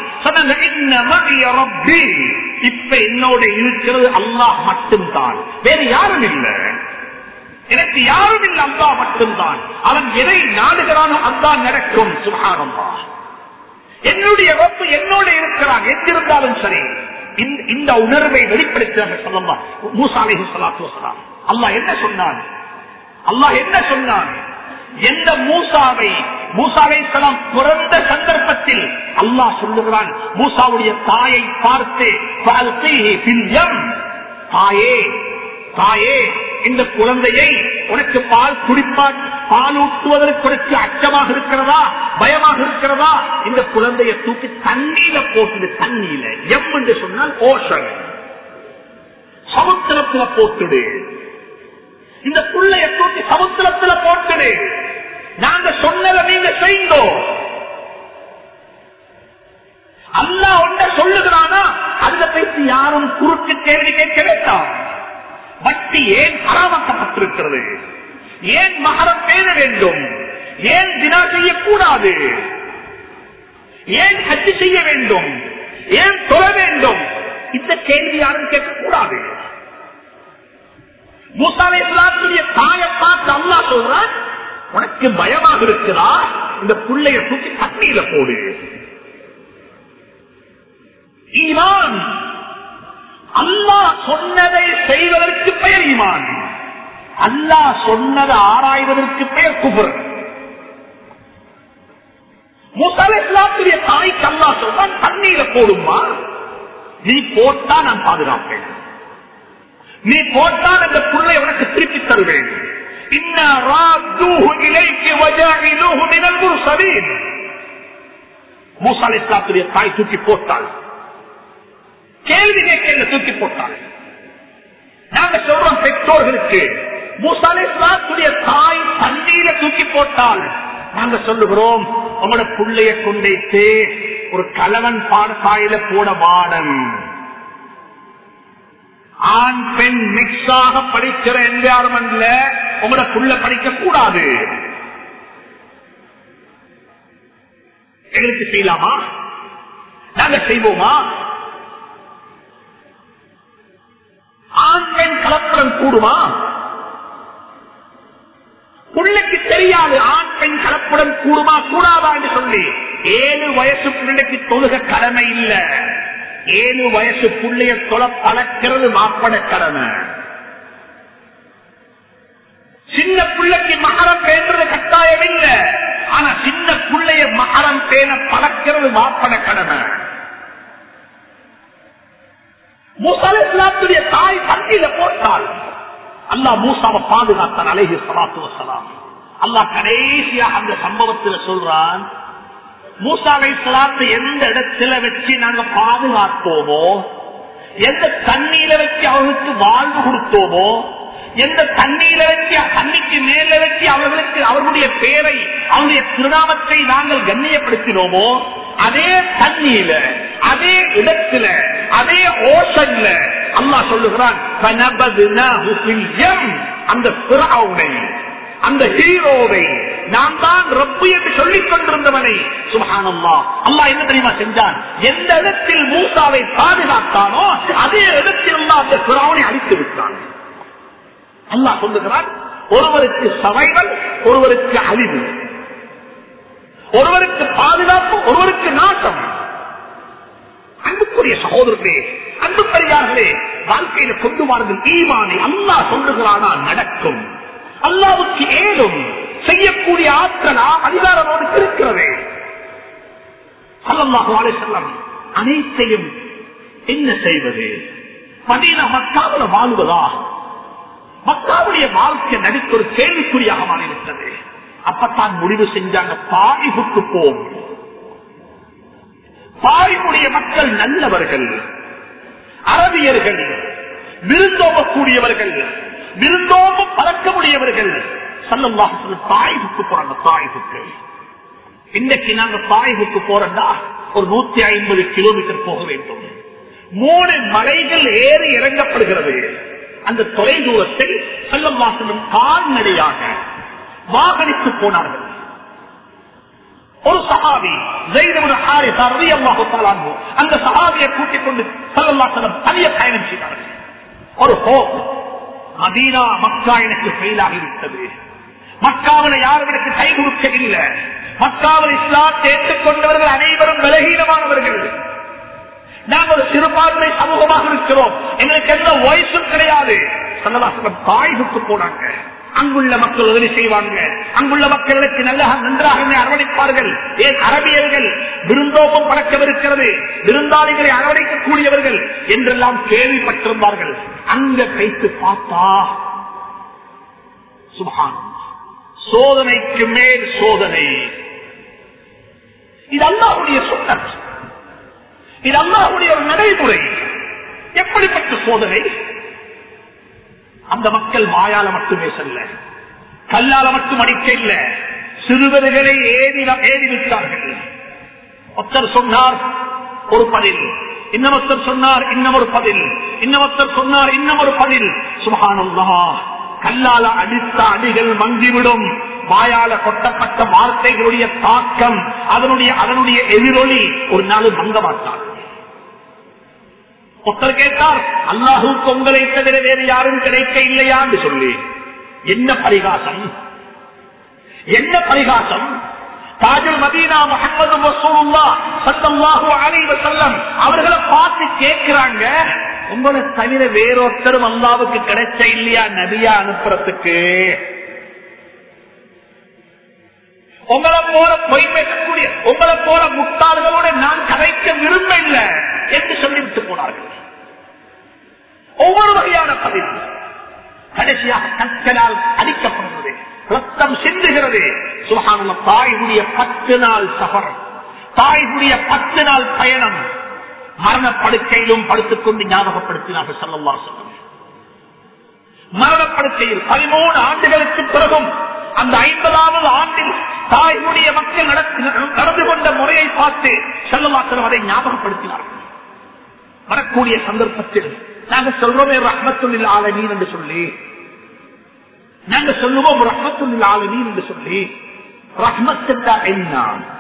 இப்ப என்னோட இருக்கிறது அல்லாஹ் மட்டும்தான் வேறு யாரும் இல்லை எனக்கு யாரும் இல்லை அல்லா மட்டும்தான் அவன் எதை நாடுகிறானோ அதான் நடக்கும் சுகாரமா என்னுடைய ரப்பு என்னோட இருக்கிறான் எங்கிருந்தாலும் சரி இந்த உணர்வை வெளிப்படுத்த சொல்லலாம் மூசாலை சலாத்து வசலாம் அல்லாஹ் என்ன சொன்னான் அல்லாஹ் என்ன சொன்னான் எந்த மூசாவை மூசாவை சலாம் பிறந்த சந்தர்ப்பத்தில் அல்லாஹ் சொல்லுகிறான் மூசாவுடைய தாயை பார்த்து தாயே தாயே இந்த குழந்தையை உனக்கு பால் குடிப்பான் பால் ஊட்டுவதற்கு உனக்கு அச்சமாக இருக்கிறதா பயமாக இருக்கிறதா இந்த குழந்தையை தூக்கி தண்ணீர போட்டுடு தண்ணீர எம் என்று சொன்னால் ஓஷன் சமுத்திரத்துல போட்டுடு இந்த புள்ளைய தூக்கி சமுத்திரத்துல போட்டுடு நாங்க சொன்னதை நீங்க செய்தோ அல்லா ஒன்ற சொல்லுகிறானா அதுல பேசி யாரும் குறுக்கு கேள்வி கேட்க வேண்டாம் வட்டி ஏன் பராமரிக்கப்பட்டிருக்கிறது ஏன் மகரம் பேண வேண்டும் ஏன் தினா செய்யக்கூடாது ஏன் ஹஜ்ஜி செய்ய வேண்டும் ஏன் தொழ வேண்டும் இந்த கேள்வி யாரும் கேட்கக்கூடாது மூசாலை இஸ்லாத்துடைய தாயை பார்த்து அல்லா சொல்றான் உனக்கு பயமாக இருக்கிறா இந்த பிள்ளைய தூக்கி தண்ணீர போடு ஈமான் அல்லாஹ் சொன்னதை செய்வதற்கு பெயர் ஈமான் அல்லாஹ் சொன்னதை ஆராய்வதற்கு பெயர் குபர் முசலாத்துடைய தாய்க்கு அல்லா சொல்றான் தண்ணீர போடுமா நீ போட்டா நான் பாதுகாப்பேன் நீ போட்டால் அந்த பிள்ளை உனக்கு திருப்பி தருவேன் மூசாலிஸ்லாத்துடைய தாய் தூக்கி போட்டாள் கேள்வி கேட்க தூக்கி போட்டாள் நாங்க சொல்றோம் பெற்றோர்களுக்கு மூசாலிஸ்லாத்துடைய தாய் தண்ணீர தூக்கி போட்டால் நாங்க சொல்லுகிறோம் உங்களோட பிள்ளைய கொண்டைத்து ஒரு கலவன் பாடசாயில போட வாடன் ஆண் பெண் மிக்ஸாக படிக்கிற என்விரான்மெண்ட்ல உங்களோட புள்ள படிக்க கூடாது எங்களுக்கு செய்யலாமா நாங்க செய்வோமா ஆண் பெண் கலப்படம் கூடுமா புள்ளைக்கு தெரியாது ஆண் பெண் கலப்புடன் கூடுமா கூடாதா என்று சொல்லி ஏழு வயசு பிள்ளைக்கு தொழுக கடமை இல்ல ஏழு வயசு பிள்ளைய தொலை பழக்கிறது மாப்பட கடமை சின்ன பிள்ளைக்கு மகரம் பேசுறது கட்டாயம் இல்ல ஆனா சின்ன பிள்ளைய மகரம் பேண பழக்கிறது மாப்பட கடமை மூசால இஸ்லாத்துடைய தாய் பந்தியில போட்டால் அல்லா மூசாவை பாதுகாத்தான் அழகி சலாத்து வசலாம் அல்லா கடைசியாக அந்த சம்பவத்தில் சொல்றான் மூசாவை இஸ்லாத்து எந்த இடத்துல வச்சு நாங்க பாதுகாத்தோமோ எந்த தண்ணீர வச்சு அவர்களுக்கு வாழ்வு கொடுத்தோமோ எந்த தண்ணீர வச்சு தண்ணிக்கு மேல வச்சு அவர்களுக்கு அவர்களுடைய பேரை அவருடைய திருநாமத்தை நாங்கள் கண்ணியப்படுத்தினோமோ அதே தண்ணீர அதே இடத்துல அதே ஓசன்ல அல்லா சொல்லுகிறான் அந்த பிறவுனை அந்த ஹீரோவை நான் தான் ரப்பு என்று சொல்லிக் கொண்டிருந்தவனை சுபகானம்மா அல்லா என்ன தெரியுமா செஞ்சான் எந்த இடத்தில் மூசாவை பாதுகாத்தானோ அதே இடத்தில் அல்லா அந்த பிறவனை அழித்து விட்டான் அல்லா சொல்லுகிறான் ஒருவருக்கு சமைவல் ஒருவருக்கு அழிவு ஒருவருக்கு பாதுகாப்பு ஒருவருக்கு நாட்டம் அன்புக்குரிய சகோதரர்களே அன்பு பெரியார்களே வாழ்க்கையில கொண்டு வாருங்கள் ஈமானை அல்லா சொல்லுகிறானா நடக்கும் அல்லாவுக்கு ஏதும் செய்யக்கூடிய ஆற்றலா அதிகாரமோடு இருக்கிறது அல்லாஹு செல்லம் அனைத்தையும் என்ன செய்வது மதீனா மக்காவில வாழ்வதா மக்காவுடைய வாழ்க்கை நடிக்க ஒரு கேள்விக்குறியாக மாறிவிட்டது அப்பத்தான் முடிவு செஞ்சாங்க தாயிபுக்கு போம் தாய்முடைய மக்கள் நல்லவர்கள் அரபியர்கள் விருந்தோம்பக்கூடியவர்கள் விருந்தோம்பம் பறக்கக்கூடியவர்கள் சல்லல்லாஹு தாய்வுக்கு போறாங்க தாய்வுக்கு இன்னைக்கு நாங்க தாய்வுக்கு போறோம்னா ஒரு நூத்தி ஐம்பது கிலோமீட்டர் போக வேண்டும் மூணு மலைகள் ஏறி இறங்கப்படுகிறது அந்த தொலை தூரத்தை சல்லல்லாசனம் கால்நடையாக வாகனித்து போனார்கள் ஒரு சகாவி அந்த சகாவியை கூட்டிக் கொண்டு சல்லல்லாசனம் தனிய பயணம் செய்தார்கள் ஒரு ஹோப் மதீனா மக்கா எனக்கு ஃபெயிலாகிவிட்டது மக்காவில் யாரும் எனக்கு கை கொடுக்கவில்லை மக்காவில் இஸ்லாம் ஏற்றுக்கொண்டவர்கள் அனைவரும் பலகீனமானவர்கள் நாங்கள் ஒரு சிறுபான்மை சமூகமாக இருக்கிறோம் எங்களுக்கு எந்த வயசும் கிடையாது சல்லல்லாசனம் தாய்வுக்கு போனாங்க அங்குள்ள மக்கள் உதவி செய்வாங்க அங்குள்ள மக்களுக்கு நல்ல நன்றாக அரவணைப்பார்கள் ஏன் அரபியர்கள் விருந்தோப்பம் பழக்கவிருக்கிறது விருந்தாளிகளை அரவணைக்கக்கூடியவர்கள் என்றெல்லாம் கேள்விப்பட்டிருந்தார்கள் அங்க வைத்து பார்த்தா சுபான் சோதனைக்கு மேல் சோதனை இது அல்லாவுடைய சுண்ணத் இது அல்லாவுடைய ஒரு நடைமுறை எப்படிப்பட்ட சோதனை அந்த மக்கள் வாயால மட்டுமே செல்ல கல்லால மட்டும் அடிக்க இல்ல சிறுவர்களை ஏறி ஏறி விட்டார்கள் ஒருத்தர் சொன்னார் ஒரு பதில் இன்னமொருத்தர் சொன்னார் இன்னும் ஒரு பதில் இன்னமொருத்தர் சொன்னார் இன்னும் ஒரு பதில் சுபகானந்தா கல்லால அடித்த அடிகள் மங்கிவிடும் வாயால கொட்டப்பட்ட வார்த்தைகளுடைய தாக்கம் அதனுடைய அதனுடைய எதிரொலி ஒரு நாள் மங்க மாட்டார் ஒருத்தர் கேட்டார் அல்லாஹுக்கு உங்களை தவிர வேறு யாரும் கிடைக்க இல்லையா என்று சொல்லி என்ன பரிகாசம் என்ன பரிகாசம் தாஜுல் மதீனா முகமது ரசூலுல்லா ஸல்லல்லாஹு அலைஹி வஸல்லம் அவர்களை பார்த்து கேக்குறாங்க உங்களை தவிர வேறொருத்தரும் அல்லாவுக்கு கிடைச்ச இல்லையா நபியா அனுப்புறதுக்கு உங்களை போல பொய் பேசக்கூடிய உங்களை போல முட்டாள்களோட நான் கதைக்க விரும்ப இல்லை என்று சொல்லிவிட்டு போனார்கள் ஒவ்வொரு வகையான பதில் கடைசியாக கற்களால் அடிக்கப்படுகிறது ரத்தம் சிந்துகிறது சுகான தாயுடைய பத்து நாள் சபர் தாயுடைய பத்து நாள் பயணம் மரணப்படுக்கையிலும் படுத்துக் கொண்டு ஞாபகப்படுத்தினார்கள் சொல்லல்லா சொல்லம் மரணப்படுக்கையில் பதிமூணு ஆண்டுகளுக்கு பிறகும் அந்த ஐம்பதாவது ஆண்டில் தாயுடைய மக்கள் நடந்து கொண்ட முறையை பார்த்து செல்லவாசலம் அதை ஞாபகப்படுத்தினார்கள் வரக்கூடிய சந்தர்ப்பத்தில் நாங்க சொல்றோமே ரஹ்மத்துல் ஆலமீன் என்று சொல்லி நாங்க சொல்லுவோம் ரஹ்மத்துல் ஆலமீன் என்று சொல்லி ரஹ்மத் என்ன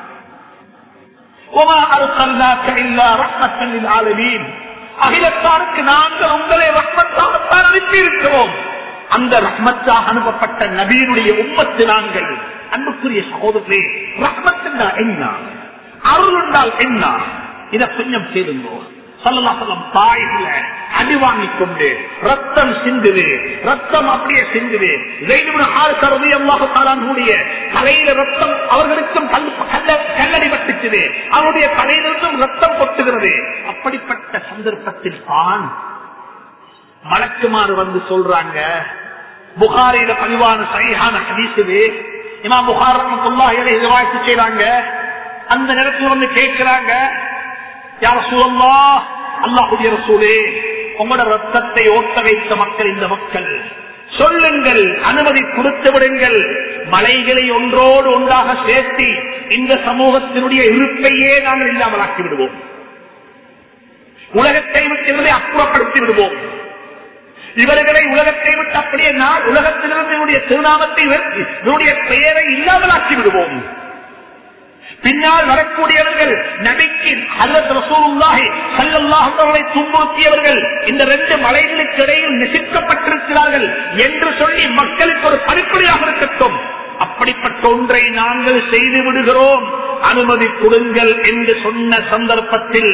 அகிலத்தாருக்கு நாங்கள் உங்களை ரஹ்மத்தாகத்தான் அனுப்பி இருக்கிறோம் அந்த ரஹ்மத்தாக அனுப்பப்பட்ட நபீனுடைய உம்மத்து நாங்கள் அன்புக்கு அன்புக்குரிய சகோதரர்களே ரஹ்மத் என்றால் என்ன அருள் என்றால் என்ன இதை கொஞ்சம் சேருங்கோ சொல்லலாம் தாய்ல அடி வாங்கி கொண்டு ரத்தம் சிந்துது ரத்தம் அப்படியே சிந்துது அல்லாஹாலுடைய தலையில ரத்தம் அவர்களுக்கும் கல்லடி பட்டுச்சுது அவருடைய தலையிலிருந்தும் ரத்தம் கொட்டுகிறது அப்படிப்பட்ட சந்தர்ப்பத்தில் தான் மலக்குமாறு வந்து சொல்றாங்க புகாரில பதிவான சரியான ஹதீசுவே இமா புகார் வாழ்த்து செய்யறாங்க அந்த நேரத்தில் வந்து கேட்கிறாங்க யார் சூழல்லா அல்லாஹுடைய சூழே உங்களோட ரத்தத்தை ஓட்ட வைத்த மக்கள் இந்த மக்கள் சொல்லுங்கள் அனுமதி கொடுத்து விடுங்கள் மலைகளை ஒன்றோடு ஒன்றாக சேர்த்து இந்த சமூகத்தினுடைய இருப்பையே நாங்கள் இல்லாமலாக்கி விடுவோம் உலகத்தை விட்டு அப்புறப்படுத்தி விடுவோம் இவர்களை உலகத்தை விட்டு அப்படியே நான் உலகத்திலிருந்து என்னுடைய திருநாமத்தை என்னுடைய பெயரை இல்லாமலாக்கி விடுவோம் பின்னால் வரக்கூடியவர்கள் நபிக்கு அல்லது ரசூலுல்லாஹி ஸல்லல்லாஹு அலைஹி துன்புறுத்தியவர்கள் இந்த ரெண்டு மலைகளுக்கு இடையில் நெசிக்கப்பட்டிருக்கிறார்கள் என்று சொல்லி மக்களுக்கு ஒரு படிப்படியாக இருக்கட்டும் அப்படிப்பட்ட ஒன்றை நாங்கள் செய்து விடுகிறோம் அனுமதி கொடுங்கள் என்று சொன்ன சந்தர்ப்பத்தில்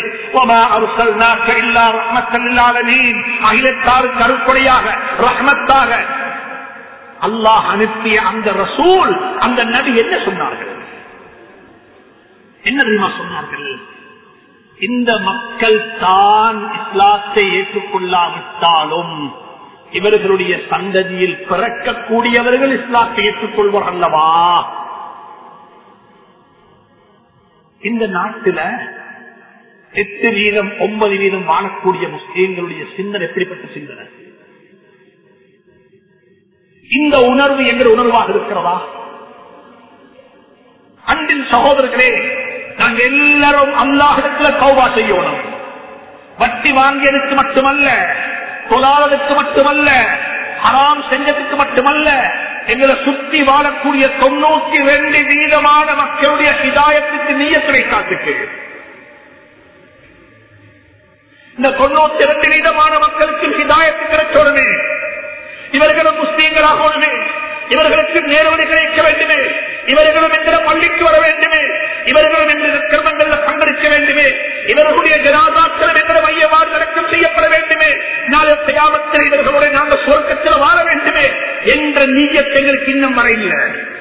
அகிலத்தாறு கருப்படையாக ரஹ்மத்தாக அல்லாஹ் அனுப்பிய அந்த ரசூல் அந்த நபி என்ன சொன்னார்கள் என்ன தெரியுமா சொன்னார்கள் இந்த மக்கள் தான் இஸ்லாத்தை ஏற்றுக்கொள்ளாவிட்டாலும் இவர்களுடைய சந்ததியில் பிறக்கக்கூடியவர்கள் இஸ்லாத்தை ஏற்றுக்கொள்வார் அல்லவா இந்த நாட்டில எட்டு வீதம் ஒன்பது வீதம் வாழக்கூடிய முஸ்லீம்களுடைய சிந்தனை எப்படிப்பட்ட சிந்தனை இந்த உணர்வு என்ற உணர்வாக இருக்கிறதா அன்பின் சகோதரர்களே நாங்க எல்லாரும் அல்லாஹிடத்துல கௌபா செய்யணும் வட்டி வாங்கியதுக்கு மட்டுமல்ல தொழாததுக்கு மட்டுமல்ல ஹராம் செஞ்சதுக்கு மட்டுமல்ல எங்களை சுத்தி வாழக்கூடிய தொண்ணூத்தி ரெண்டு வீதமான மக்களுடைய இதாயத்துக்கு நீயத்துறை காத்துக்கு இந்த தொண்ணூத்தி ரெண்டு வீதமான மக்களுக்கு ஹிதாயத்து கிடைச்சோடுமே இவர்களும் முஸ்லீம்களாகணுமே இவர்களுக்கு நேர்வழி கிடைக்க வேண்டுமே இவர்களும் என்ற பள்ளிக்கு வர வேண்டுமே இவர்களும் என்ற கிரமங்கள்ல பங்கெடுக்க வேண்டுமே இவர்களுடைய ஜனாதாக்களும் என்ற மையவாறு அடக்கம் செய்யப்பட வேண்டுமே நாளை செய்யாமத்தில் இவர்களோட நாங்கள் சுரக்கத்தில் வாழ வேண்டுமே என்ற நீயத்தை எங்களுக்கு இன்னும் வர இல்லை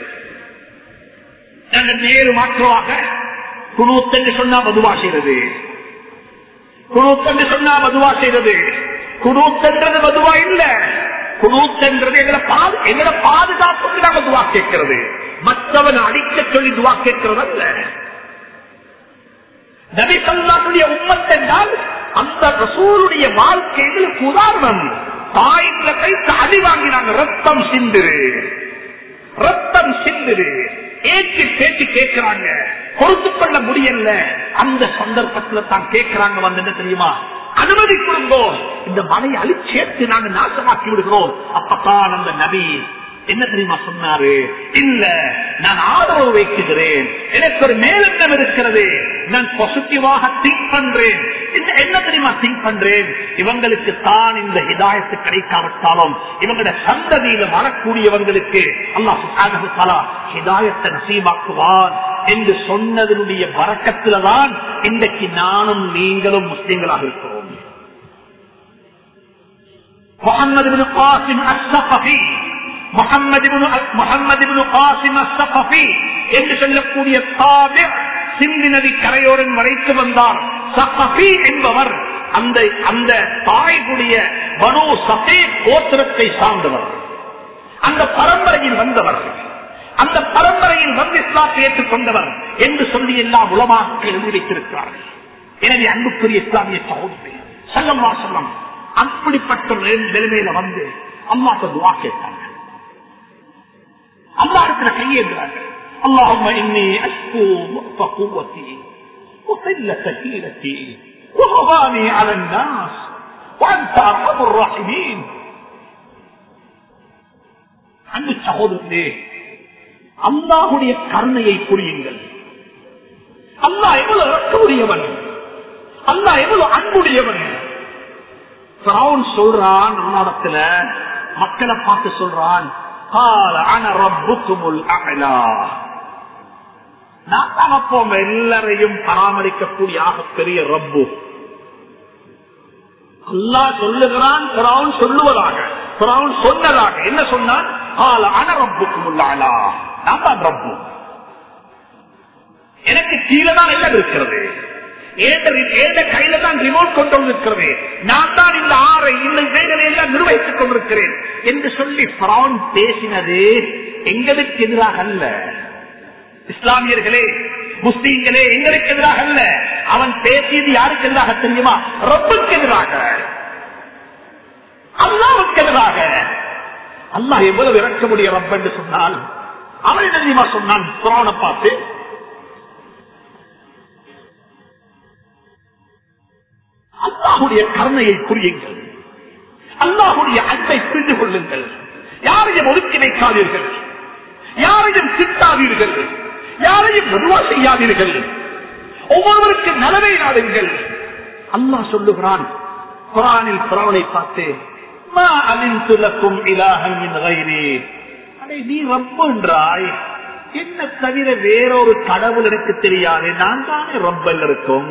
நாங்கள் நேரு மாற்றமாக குணூத்தென்று சொன்னா மதுவா செய்வது குணூத்தென்று சொன்னா மதுவா செய்வது குணூத்தென்றது மதுவா இல்ல குணூத்தென்றது எங்களை எங்களை பாதுகாப்புக்கு நாங்கள் துவா கேட்கிறது மற்றவன் அடிக்க சொல்லி துவா கேட்கிறது அல்ல நபி சொல்லாத்துடைய உம்மத்தென்றால் அந்த ரசூருடைய வாழ்க்கை எங்களுக்கு உதாரணம் தாயில கைத்து அடி வாங்கினாங்க ரத்தம் சிந்துரு ரத்தம் சிந்துரு ஏற்றி பேச்சு கேட்கிறாங்க பொறுத்து கொள்ள முடியல அந்த சந்தர்ப்பத்துல தான் கேட்கிறாங்க வந்து என்ன தெரியுமா அனுமதி கொடுங்கோ இந்த மலையை அழிச்சேர்த்து நாங்க நாசமாக்கி விடுகிறோம் அப்பதான் அந்த நபி என்ன தெரியுமா சொன்னாரு இல்ல நான் ஆதரவு வைக்குகிறேன் எனக்கு ஒரு மேலெண்ணம் இருக்கிறது நான் பாசிட்டிவாக திங்க் பண்றேன் என்ன தெரியுமா திங்க் பண்றேன் இவங்களுக்கு தான் இந்த ஹிதாயத்து கிடைக்காவிட்டாலும் இவங்களோட சந்ததியில வரக்கூடியவங்களுக்கு அல்லாஹ் ஹிதாயத்தை நசீபாக்குவான் என்று சொன்னதனுடைய வரக்கத்தில்தான் இன்றைக்கு நானும் நீங்களும் முஸ்லீம்களாக இருக்கிறோம் முகமது காசிம் அஸ்ஸபி முகமது முகமது காசிம் அஸ்ஸபி என்று சொல்லக்கூடிய தாபி சிந்தி நதி கரையோரன் வரைத்து வந்தார் சஃபி என்பவர் அந்த அந்த தாய்குடைய மனோ சபே கோத்திரத்தை சார்ந்தவர் அந்த பரம்பரையில் வந்தவர் அந்த பரம்பரையில் வந்து இஸ்லாத்தை ஏற்றுக்கொண்டவர் என்று சொல்லி எல்லாம் உலமாக எழுதி வைத்திருக்கிறார்கள் எனவே அன்புக்குரிய இஸ்லாமிய சகோதரி செல்லம் வாசலம் அப்படிப்பட்ட நிலைமையில வந்து அம்மாக்கு துவா கேட்டாங்க அம்மா இருக்கிற கையேற்றாங்க اللهم إني أشكو ضعف قوتي وقلة حيلتي وهضاني على الناس وأنت أرحم الراحمين அன்பு சகோதரே அல்லாஹுடைய கருணையை புரியுங்கள் அல்லாஹ் எவ்வளவு இறக்கமுடையவன் அல்லாஹ் எவ்வளவு அன்புடையவன் சொல்றான் நம்மிடத்துல மக்களை பார்த்து சொல்றான் நான் தான் அப்போ உங்க எல்லாரையும் பராமரிக்கக்கூடிய ஆக பெரிய ரப்பு அல்லா சொல்லுகிறான் பிராவுன் சொல்லுவதாக பிராவுன் சொன்னதாக என்ன சொன்னான் ஆல அன ரப்புக்கும் உள்ளாளா நான் தான் ரப்பு எனக்கு கீழே தான் எல்லாம் இருக்கிறது ஏண்ட கையில தான் ரிமோட் கொண்டு வந்திருக்கிறது நான் தான் இந்த ஆறை இந்த இவைகளை எல்லாம் நிர்வகித்துக் கொண்டிருக்கிறேன் என்று சொல்லி பிரான் பேசினது எங்களுக்கு எதிராக அல்ல இஸ்லாமியர்களே முஸ்லீம்களே எங்களுக்கு எதிராக அல்ல அவன் பேசியது யாருக்கு எதிராக தெரியுமா ரப்புக்கு எதிராக அல்லாவுக்கு எதிராக அல்லாஹ் எவ்வளவு இறக்கமுடைய ரப் என்று சொன்னால் அவன் என்ன தெரியுமா சொன்னான் குரானை பார்த்து அல்லாஹுடைய கருணையை புரியுங்கள் அல்லாஹுடைய அன்பை புரிந்து கொள்ளுங்கள் யாரையும் ஒதுக்கி வைக்காதீர்கள் யாரையும் திட்டாதீர்கள் யாரையும் மெதுவா செய்யாதீர்கள் ஒவ்வொருவருக்கு நலவை நாடுங்கள் அல்லாஹ் சொல்லுகிறான் குரானில் புறாவனை பார்த்து மா அலிந்துலக்கும் இலாகன் மின் கைரே அடே நீ ரப்பன்றாய் என்ன தவிர வேறொரு கடவுள் எனக்கு தெரியாது நான் தானே ரப்பல் இருக்கும்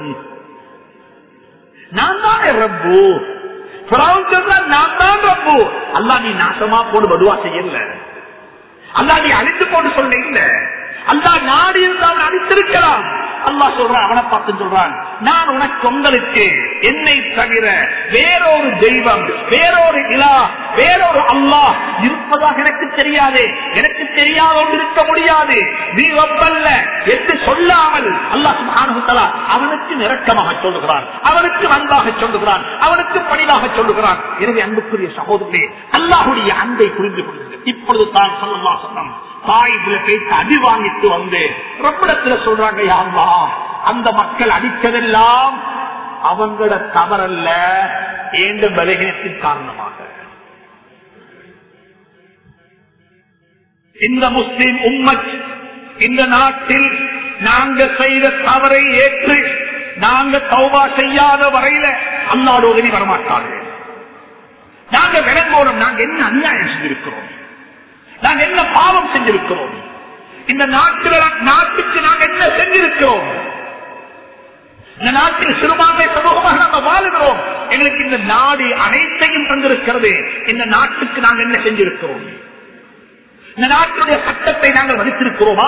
நான் தானே ரப்பு நான் தான் ரப்பு அல்லா நீ நாசமா போடு பதுவா செய்யல அல்லா நீ அழித்து போட்டு சொல்ல இல்ல அல்லா நாடு இருந்தால் அழித்திருக்கலாம் அல்லா சொல்றான் அவனை பார்த்து சொல்றான் நான் உனக்கு உங்களுக்கு என்னை தவிர வேறொரு தெய்வம் வேறொரு இலா வேறொரு அல்லாஹ் இருப்பதாக எனக்கு தெரியாது எனக்கு தெரியாத ஒன்று இருக்க முடியாது நீ ஒப்பல்ல என்று சொல்லாமல் அல்லாஹ் அவனுக்கு நிறக்கமாக சொல்லுகிறான் அவனுக்கு அன்பாக சொல்லுகிறான் அவனுக்கு பணிவாக சொல்லுகிறான் எனவே அன்புக்குரிய சகோதரே அல்லாஹுடைய அன்பை புரிந்து கொள்ளுங்கள் இப்பொழுது தான் சொல்லலாம் சொன்னோம் தாய்ல பேசி அடி வாங்கிட்டு வந்து ரப்பிடத்துல சொல்றாங்க யாருமா அந்த மக்கள் அடித்ததெல்லாம் அவங்களோட தவறல்ல ஏண்ட பலகீனத்தின் காரணமாக இந்த முஸ்லிம் உம்மத் இந்த நாட்டில் நாங்க செய்த தவறை ஏற்று நாங்க தௌபா செய்யாத வரையில அல்லாட உதவி வரமாட்டார்கள் நாங்க விளங்கோடும் நாங்க என்ன அநியாயம் செஞ்சிருக்கிறோம் நாங்க என்ன பாவம் செஞ்சிருக்கிறோம் இந்த நாட்டில் நாட்டுக்கு நாங்க என்ன செஞ்சிருக்கிறோம் இந்த நாட்டில் சிறுபான்மை சமூகமாக நாங்கள் வாழுகிறோம் எங்களுக்கு இந்த நாடு அனைத்தையும் தந்திருக்கிறது இந்த நாட்டுக்கு நாங்கள் என்ன செஞ்சிருக்கிறோம் இந்த நாட்டுடைய சட்டத்தை நாங்கள் மதித்திருக்கிறோமா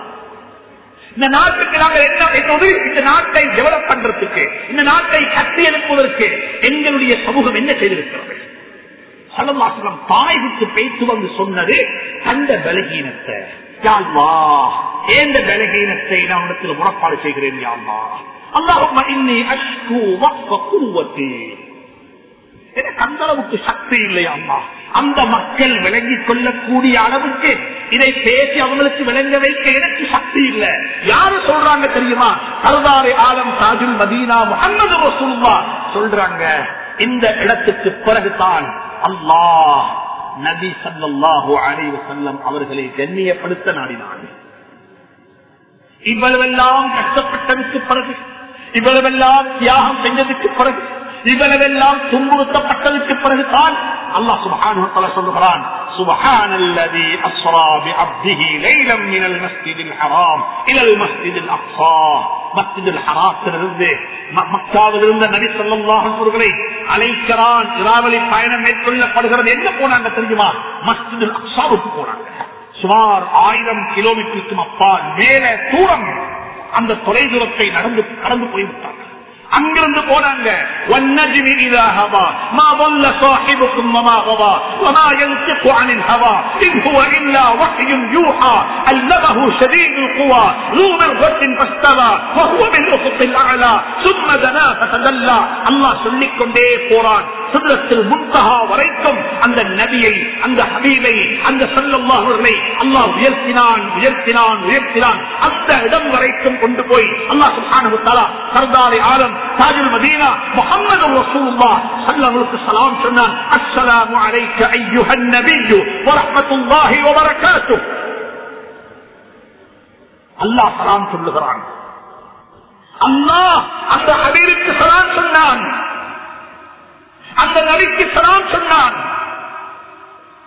இந்த நாட்டுக்கு நாங்கள் என்ன என்பது இந்த நாட்டை டெவலப் பண்றதுக்கு இந்த நாட்டை கட்டி எழுப்புவதற்கு எங்களுடைய சமூகம் என்ன செய்திருக்கிறது சலமாசனம் தாய்வுக்கு பேச்சு வந்து சொன்னது அந்த பலகீனத்தை யாழ்வா ஏந்த பலகீனத்தை நான் இடத்தில் முறப்பாடு செய்கிறேன் யாழ்வா அல்லாஹும் இன்னி அஷ்கு வக்க குருவத்தி எனக்கு அந்த அளவுக்கு சக்தி இல்லையா அம்மா அந்த மக்கள் விளங்கிக் கொள்ளக்கூடிய அளவுக்கு இதை பேசி அவங்களுக்கு விளங்க வைக்க எனக்கு சக்தி இல்லை யாரு சொல்றாங்க தெரியுமா சர்தாரி ஆலம் தாஜுல் மதீனா முகமது ரசூல்லா சொல்றாங்க இந்த இடத்துக்கு பிறகுதான் அல்லாஹ் நபி சல்லாஹூ அலைவு செல்லம் அவர்களை கண்ணியப்படுத்த நாடினான் இவ்வளவெல்லாம் கஷ்டப்பட்டதுக்கு பிறகு இவ்வளவெல்லாம் தியாகம் செஞ்சதுக்கு பிறகு இவ்வளவெல்லாம் துன்புறுத்தப்பட்டதுக்கு பிறகுதான் அல்லாஹ் சுபஹான சொல்லுகிறான் سبحان الذي أسرى بعبده ليلا من المسجد الحرام إلى المسجد الأقصى مسجد الحرام இருந்து மக்காவில் இருந்த நபி சொல்லாஹ் அவர்களை அழைக்கிறான் இராவலி பயணம் மேற்கொள்ளப்படுகிறது என்ன போனாங்க தெரியுமா மஸ்ஜித் அக்சாவுக்கு போனாங்க சுமார் ஆயிரம் கிலோமீட்டருக்கும் அப்பால் மேல தூரம் அந்த தொலை தூரத்தை நடந்து கடந்து போய்விட்டாங்க அங்கிருந்து போனாங்க والنجم إذا هوى ما ضل صاحبكم وما غوى وما ينطق عن الهوى إن هو إلا وحي يوحى علمه شديد القوى ذو مرغة فاستوى وهو بالأفق الأعلى ثم دنا فتدلى الله சொல்லிக் கொண்டே போறான் சுதத்தில் முன்தகா வரைக்கும் அந்த நபியை அந்த ஹபீபை அந்த சல்லல்லாஹர்களை அல்லாஹ் உயர்த்தினான் உயர்த்தினான் உயர்த்தினான் அந்த இடம் வரைக்கும் கொண்டு போய் அல்லாஹ் சுப்ஹானஹு தஆலா சர்தாரி ஆலம் தாஜுல் மதீனா முஹம்மது ரசூலுல்லாஹ் ஸல்லல்லாஹு சலாம் சொன்னான் அஸ்ஸலாமு அலைக்க அய்யுஹன் நபியு வ ரஹ்மத்துல்லாஹி வ பரக்காத்துஹு அல்லாஹ் சலாம் சொல்லுகிறான் அல்லாஹ் அந்த ஹபீருக்கு சலாம் சொன்னான் அந்த நபிக்கு சலாம் சொன்னான்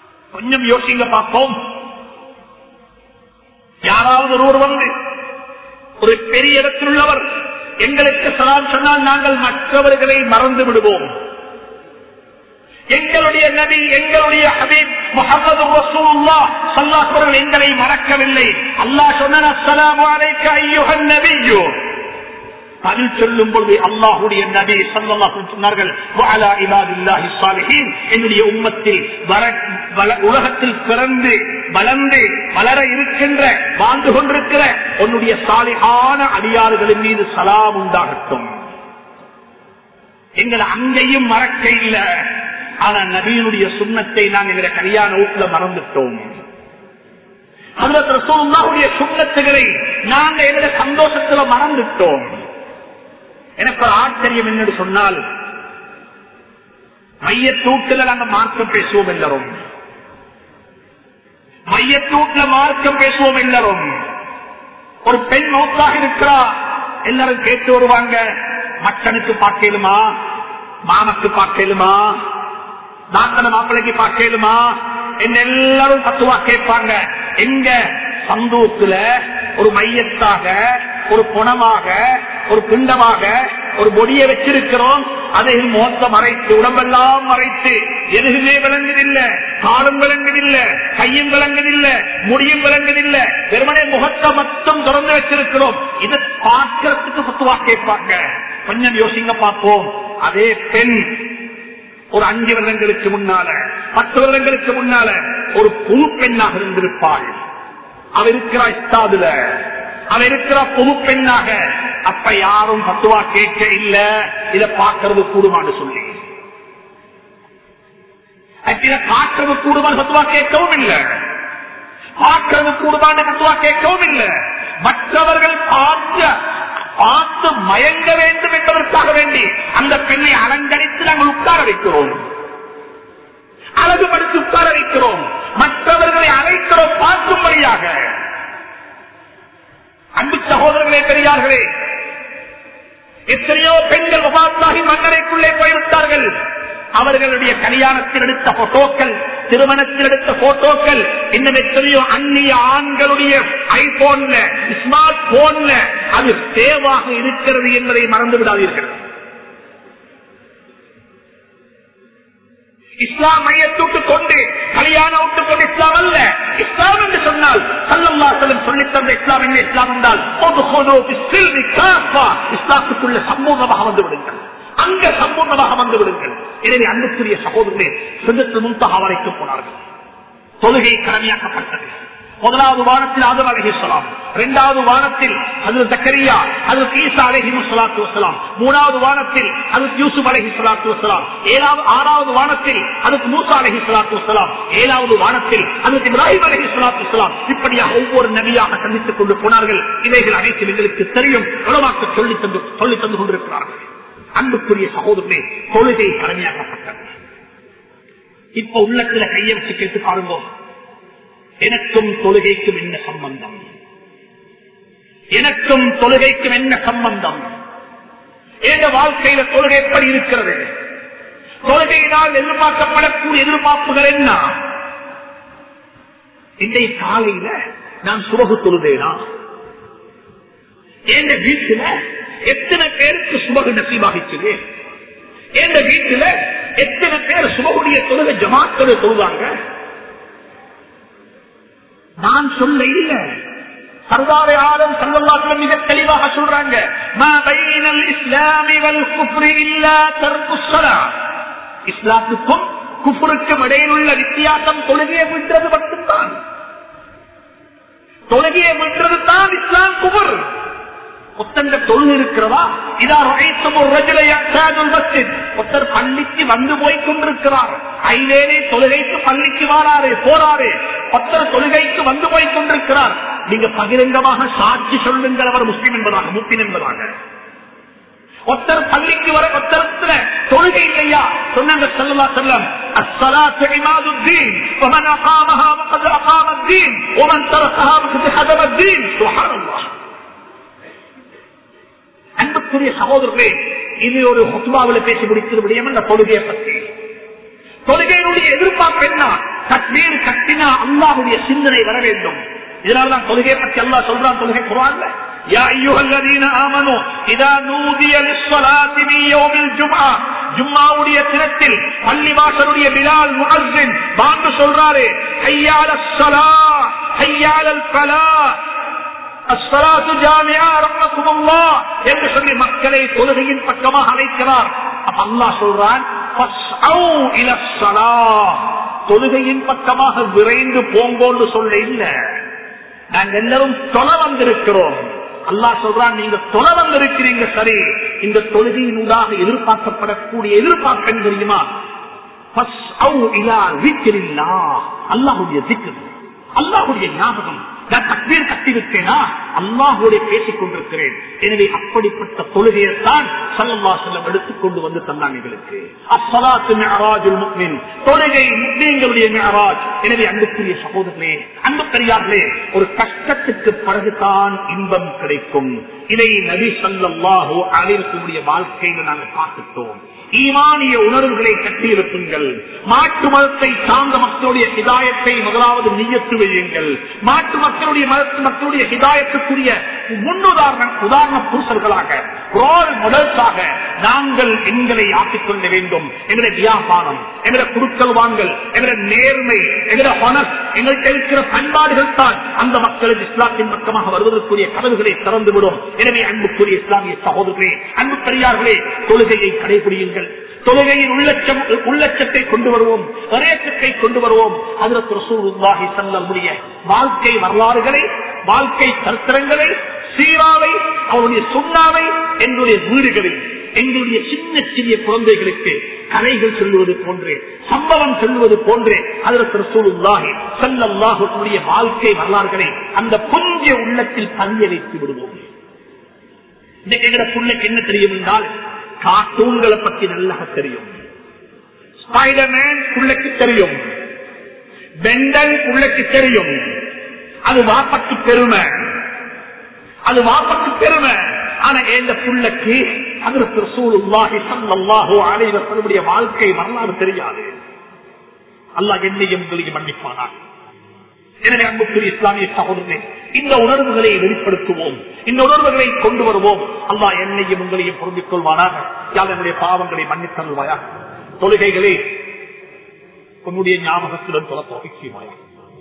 கொஞ்சம் யோசிங்க பார்ப்போம் யாராவது ஒருவர் வந்து ஒரு பெரிய இடத்தில் உள்ளவர் எங்களுக்கு சலாம் சொன்னால் நாங்கள் மற்றவர்களை மறந்து விடுவோம் எங்களுடைய நபி எங்களுடைய ஹபீப் முகமது ரசூலுல்லா சல்லாஹ் அவர்கள் எங்களை மறக்கவில்லை அல்லாஹ் சொன்ன அஸ்ஸலாமு அலைக்க ஐயுஹன் நபியோ பதில் சொல்லும் பொழுது அல்லாஹுடைய நபி சல்லாஹ் சொன்னார்கள் வஅலா இபாதில்லாஹி ஸாலிஹீன் என்னுடைய உம்மத்தில் வர- வள- உலகத்தில் பிறந்து வளர்ந்து வளர இருக்கின்ற வாழ்ந்து கொண்டிருக்கிற உன்னுடைய சாலிகான அடியாறுகளின் மீது சலாம் உண்டாகட்டும் எங்களை அங்கேயும் மறக்க இல்ல ஆனா நபியினுடைய சுண்ணத்தை நாங்கள் எங்களை கல்யாண வீட்டுல மறந்துட்டோம் அதுடைய சுண்ணத்துகளை நாங்க எங்களுடைய சந்தோஷத்துல மறந்துட்டோம் எனக்கு ஒரு ஆச்சரியம் என்னன்னு சொன்னால் மையத்தூட்டுல நாங்க மார்க்கம் பேசுவோம் எல்லாரும் மையத்தூட்டுல மார்க்கம் பேசுவோம் எல்லாரும் ஒரு பெண் நோக்காக இருக்கிறா எல்லாரும் கேட்டு வருவாங்க மச்சனுக்கு பார்க்கலுமா மாமக்கு பார்க்கலுமா தாத்தன மாப்பிள்ளைக்கு பார்க்கலுமா என்ன எல்லாரும் தத்துவா கேட்பாங்க எங்க சந்தூத்துல ஒரு மையத்தாக ஒரு புணமாக ஒரு பிண்டமாக ஒரு பொடியை வச்சிருக்கிறோம் அதை மொத்த மறைத்து உடம்பெல்லாம் மறைத்து எதுவுமே விளங்குதில்ல காலம் விளங்குதில்ல கையும் விளங்குதில்ல முடியும் விளங்குதில்ல வெறுமனே முகத்தை மட்டும் திறந்து வச்சிருக்கிறோம் இதை பார்க்கறதுக்கு பத்துவா கேட்பாங்க கொஞ்சம் யோசிங்க பார்ப்போம் அதே பெண் ஒரு அஞ்சு வருடங்களுக்கு முன்னால பத்து வருடங்களுக்கு முன்னால ஒரு புது பெண்ணாக இருந்திருப்பாள் அவ இருக்கிறா இஸ்தாதுல அவ இருக்கிறா புது பெண்ணாக அப்ப யாரும் பத்துவா கேட்க இல்ல இத பார்க்கறது கூடுமான்னு சொல்லி இத பார்க்கறது கூடுமான்னு பத்துவா கேட்கவும் இல்ல பார்க்கறது கூடுமான்னு பத்துவா கேட்கவும் இல்ல மற்றவர்கள் பார்த்து பார்த்து மயங்க வேண்டும் என்பதற்காக வேண்டி அந்த பெண்ணை அலங்கரித்து நாங்கள் உட்கார வைக்கிறோம் அழகுபடுத்தி உட்கார வைக்கிறோம் மற்றவர்களை அழைக்கிறோம் பார்க்கும்படியாக அன்பு சகோதரர்களே பெரியார்களே எத்தனையோ பெண்கள் உபாத்தாகி மன்னரைக்குள்ளே போய்விட்டார்கள் அவர்களுடைய கல்யாணத்தில் எடுத்த போட்டோக்கள் திருமணத்தில் எடுத்த போட்டோக்கள் இன்னும் எத்தனையோ அந்நிய ஆண்களுடைய ஐபோன்ல ஸ்மார்ட் போன்ல அது சேவாக இருக்கிறது என்பதை மறந்து விடாதீர்கள் இஸ்லாம் மையத்தூட்டு கொண்டு கல்யாணம் விட்டு கொண்டு இஸ்லாம் அல்ல இஸ்லாம் என்று சொன்னால் சல்லல்லாசலம் சொல்லித் தந்த இஸ்லாம் என்ன இஸ்லாம் என்றால் ஒதுகோதோ பிஸ்ஸில்மி காஃபா. இஸ்லாத்துக்குள்ள சம்பூர்ணமாக வந்து விடுங்கள் அங்க சம்பூர்ணமாக வந்து விடுங்கள் எனவே அன்புக்குரிய சகோதரர்களே சிந்தத்து முன்தகா வரைக்கும் போனார்கள் தொழுகை கடமையாக்கப்பட்டது முதலாவது வானத்தில் ஆதம் அலஹிஸ்லாம் இரண்டாவது வானத்தில் அது தக்கரியா அது ஈசா அலஹி சலாத்து வசலாம் மூணாவது வானத்தில் அது யூசுப் அலஹி சலாத்து வசலாம் ஏழாவது ஆறாவது வானத்தில் அதுக்கு மூசா அலஹி சலாத்து வசலாம் ஏழாவது வானத்தில் அதுக்கு இப்ராஹிம் அலஹி சலாத்து வசலாம் இப்படியாக ஒவ்வொரு நபியாக சந்தித்துக் கொண்டு போனார்கள் இவைகள் அனைத்தும் எங்களுக்கு தெரியும் உலமாக்க சொல்லி தந்து சொல்லி தந்து கொண்டிருக்கிறார்கள் அன்புக்குரிய சகோதரனே தொழுகை கடமையாக்கப்பட்டது இப்ப உள்ளத்துல கையை வச்சு கேட்டு பாருங்க எனக்கும் தொழுகைக்கும் என்ன சம்பந்தம் எனக்கும் தொழுகைக்கும் என்ன சம்பந்தம் எந்த வாழ்க்கையில தொழுகை எப்படி இருக்கிறது தொழுகையினால் எதிர்பார்க்கப்படக்கூடிய எதிர்பார்ப்புகள் என்ன இன்றைய காலையில நான் சுபகு தொழுதேனா எந்த வீட்டுல எத்தனை பேருக்கு சுபகு நசீபாகிச்சது எந்த வீட்டுல எத்தனை பேர் சுபகுடைய தொழுகை ஜமாத்தோட தொழுவாங்க நான் சொல்ல இல்ல சர்தார ஆலம் சல்லல்லாஹு மிக தெளிவாக சொல்றாங்க மா பைனல் இஸ்லாமி வல் குஃப்ரி இல்லா தர்குஸ் ஸலாத் இஸ்லாத்துக்கும் குஃப்ருக்கும் இடையில் உள்ள வித்தியாசம் தொழுகையை விட்டுறது மட்டும்தான் தொழுகையை விட்டுறது தான் இஸ்லாம் குபர் ஒத்தந்த தொழுகை இருக்கிறதா இதா ரைத்தும் ஒரு ரஜுலை அக்சாதுல் மஸ்ஜித் ஒருத்தர் பள்ளிக்கு வந்து போய் கொண்டிருக்கிறார் ஐவேனே தொழுகைக்கு பள்ளிக்கு வாராரு போறாரு ஒருத்தர் தொழுகைக்கு வந்து போய் கொண்டிருக்கிறார் நீங்க பகிரங்கமாக சாட்சி சொல்லுங்கள் அவர் முஸ்லிம் என்பதாக முப்பின் என்பதாக ஒருத்தர் பள்ளிக்கு வர ஒருத்தரத்துல தொழுகை இல்லையா சொன்னாங்க சொல்லலா செல்லம் الصلاة عماد الدين ومن أقامها فقد أقام الدين ومن تركها فقد هدم الدين سبحان الله அன்புக்குரிய சகோதரர்களே இது ஒரு ஹொத்துபாவில் பேசி முடிக்கிற விடயம் அந்த தொழுகையை பற்றி தொழுகையினுடைய எதிர்பார்ப்பு என்ன தக்மீர் கட்டினா அல்லாஹுடைய சிந்தனை வர வேண்டும் இதனால்தான் தொழுகையை பற்றி அல்லா சொல்றான் தொழுகை குரான்ல يا أيها الذين آمنوا إذا نودي للصلاة من يوم الجمعة ஜும்மாவுடைய தினத்தில் பள்ளி வாசலுடைய பிலால் முஅஸ்ஸின் பாண்டு சொல்றாரு ஹய்யால ஸலா ஹய்யாலல் ஃபலா அஸ்ஸலாத்து ஜாமிஆ ரஹ்மத்துல்லாஹ் என்று சொல்லி மக்களை தொழுகையின் பக்கமாக அழைக்கிறார் அப்ப அல்லாஹ் சொல்றான் ஃபஸ்அவு இலஸ் ஸலா தொழுகையின் பக்கமாக விரைந்து போங்கோன்னு சொல்ல இல்ல நாங்க எல்லாரும் தொலை வந்திருக்கிறோம் அல்லாஹ் சொல்றான் நீங்க தொலை வந்திருக்கிறீங்க சரி இந்த தொழுகையினூடாக எதிர்பார்க்கப்படக்கூடிய எதிர்பார்ப்பு என்ன தெரியுமா அல்லாஹுடைய திக்கு அல்லாஹுடைய ஞாபகம் நான் தக்வீர் கட்டிவிட்டேனா அல்லாஹோடைய பேசிக் கொண்டிருக்கிறேன் எனவே அப்படிப்பட்ட தொழுகையைத்தான் சல்லல்லா செல்லம் எடுத்துக்கொண்டு வந்து தந்தான் எங்களுக்கு அஸ்ஸலாத்து மிஅராஜுல் முஃமின் தொழுகை முஸ்லிம்களுடைய மிஅராஜ் எனவே அன்புக்குரிய சகோதரர்களே அன்பு பெரியார்களே ஒரு கஷ்டத்துக்கு பிறகுதான் இன்பம் கிடைக்கும் இதை நபி சல்லல்லாஹு அலைவசனுடைய வாழ்க்கையில நாங்கள் பார்த்துட்டோம் ஈமானிய உணர்வுகளை கட்டியிருப்புங்கள் மாற்று மதத்தை சார்ந்த மக்களுடைய ஹிதாயத்தை முதலாவது நீயத்து வையுங்கள் மாற்று மக்களுடைய மதத்து மக்களுடைய ஹிதாயத்துக்குரிய முன்னுதாரண உதாரண புருஷர்களாக ரோல் மாடல்ஸாக நாங்கள் எங்களை ஆக்கிக் கொள்ள வேண்டும் எங்களுடைய வியாபாரம் எங்களுடைய குடுக்கல் வாங்கல் எங்களுடைய நேர்மை எங்களுடைய ஹொனர் எங்கள்கிட்ட இருக்கிற பண்பாடுகள் தான் அந்த மக்களுக்கு இஸ்லாத்தின் பக்கமாக வருவதற்குரிய கதவுகளை திறந்துவிடும் எனவே அன்புக்குரிய இஸ்லாமிய சகோதரர்களே அன்பு பெரியார்களே தொழுகையை கடைபிடியுங்கள் தொழுகையின் உள்ளச்சம் உள்ளச்சத்தை கொண்டு வருவோம் வரையச்சத்தை கொண்டு வருவோம் அதற்கு ரசூலுல்லாஹி ஸல்லல்லாஹு வாழ்க்கை வரலாறுகளை வாழ்க்கை சரித்திரங்களை சீராவை அவருடைய சுண்ணாவை எங்களுடைய வீடுகளில் எங்களுடைய சின்ன சிறிய குழந்தைகளுக்கு கதைகள் சொல்லுவது போன்றே சம்பவம் சொல்லுவது போன்றே அதற்கு ரசூலுல்லாஹி ஸல்லல்லாஹுடைய வாழ்க்கை வரலாறுகளை அந்த கொஞ்ச உள்ளத்தில் தங்கிய வைத்து விடுவோம் இன்னைக்கு எங்கட புள்ளைக்கு என்ன தெரியும் என்றால் கார்ட்டூன்களை பத்தி நல்லா தெரியும் ஸ்பைடர்மேன் புள்ளைக்கு தெரியும் பெண்டன் புள்ளைக்கு தெரியும் அது வாப்பக்கு பெருமை அது வாப்பக்கு பெருமை ஆனா எந்த புள்ளைக்கு அதற்கு சூழ்நிலாகி சல்லாஹோ அலைவசனுடைய வாழ்க்கை வரலாறு தெரியாது அல்லாஹ் என்னையும் உங்களுக்கு மன்னிப்பானார் எனவே அன்புக்குரிய இஸ்லாமிய சகோதரனே இந்த உணர்வுகளை வெளிப்படுத்துவோம் இந்த உணர்வுகளை கொண்டு வருவோம் அல்லாஹ் என்னையும் உங்களையும் பொருந்திக் கொள்வானாக யார் என்னுடைய பாவங்களை மன்னித்தருள்வாயா தொழுகைகளே உன்னுடைய ஞாபகத்துடன் தொலை தொகைக்குமாயா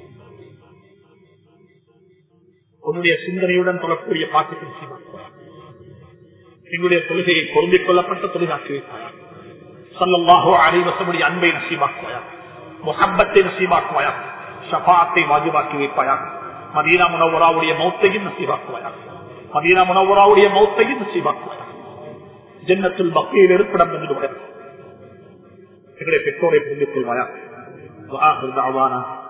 உன்னுடைய சிந்தனையுடன் தொழக்கூடிய பாக்கியத்தின் சீமாக்குவாயா எங்களுடைய தொழுகையை பொருந்திக் கொள்ளப்பட்ட தொழிலாக்கி வைப்பாயா சல்லாஹோ அறிவசமுடைய அன்பை நசீபாக்குவாயா முகப்பத்தை நசீபாக்குவாயா ஷபாத்தை வாஜிபாக்கி வைப்பாயா மதீனா முனவராவுடைய மௌத்தையும் நசீபாக்குவாயா மதீனா முனவராவுடைய மௌத்தையும் நசீபாக்குவாயா ஜன்னத்துல் பக்தியில் இருப்பிடம் என்று எங்களுடைய பெற்றோரை புரிந்து கொள்வாயா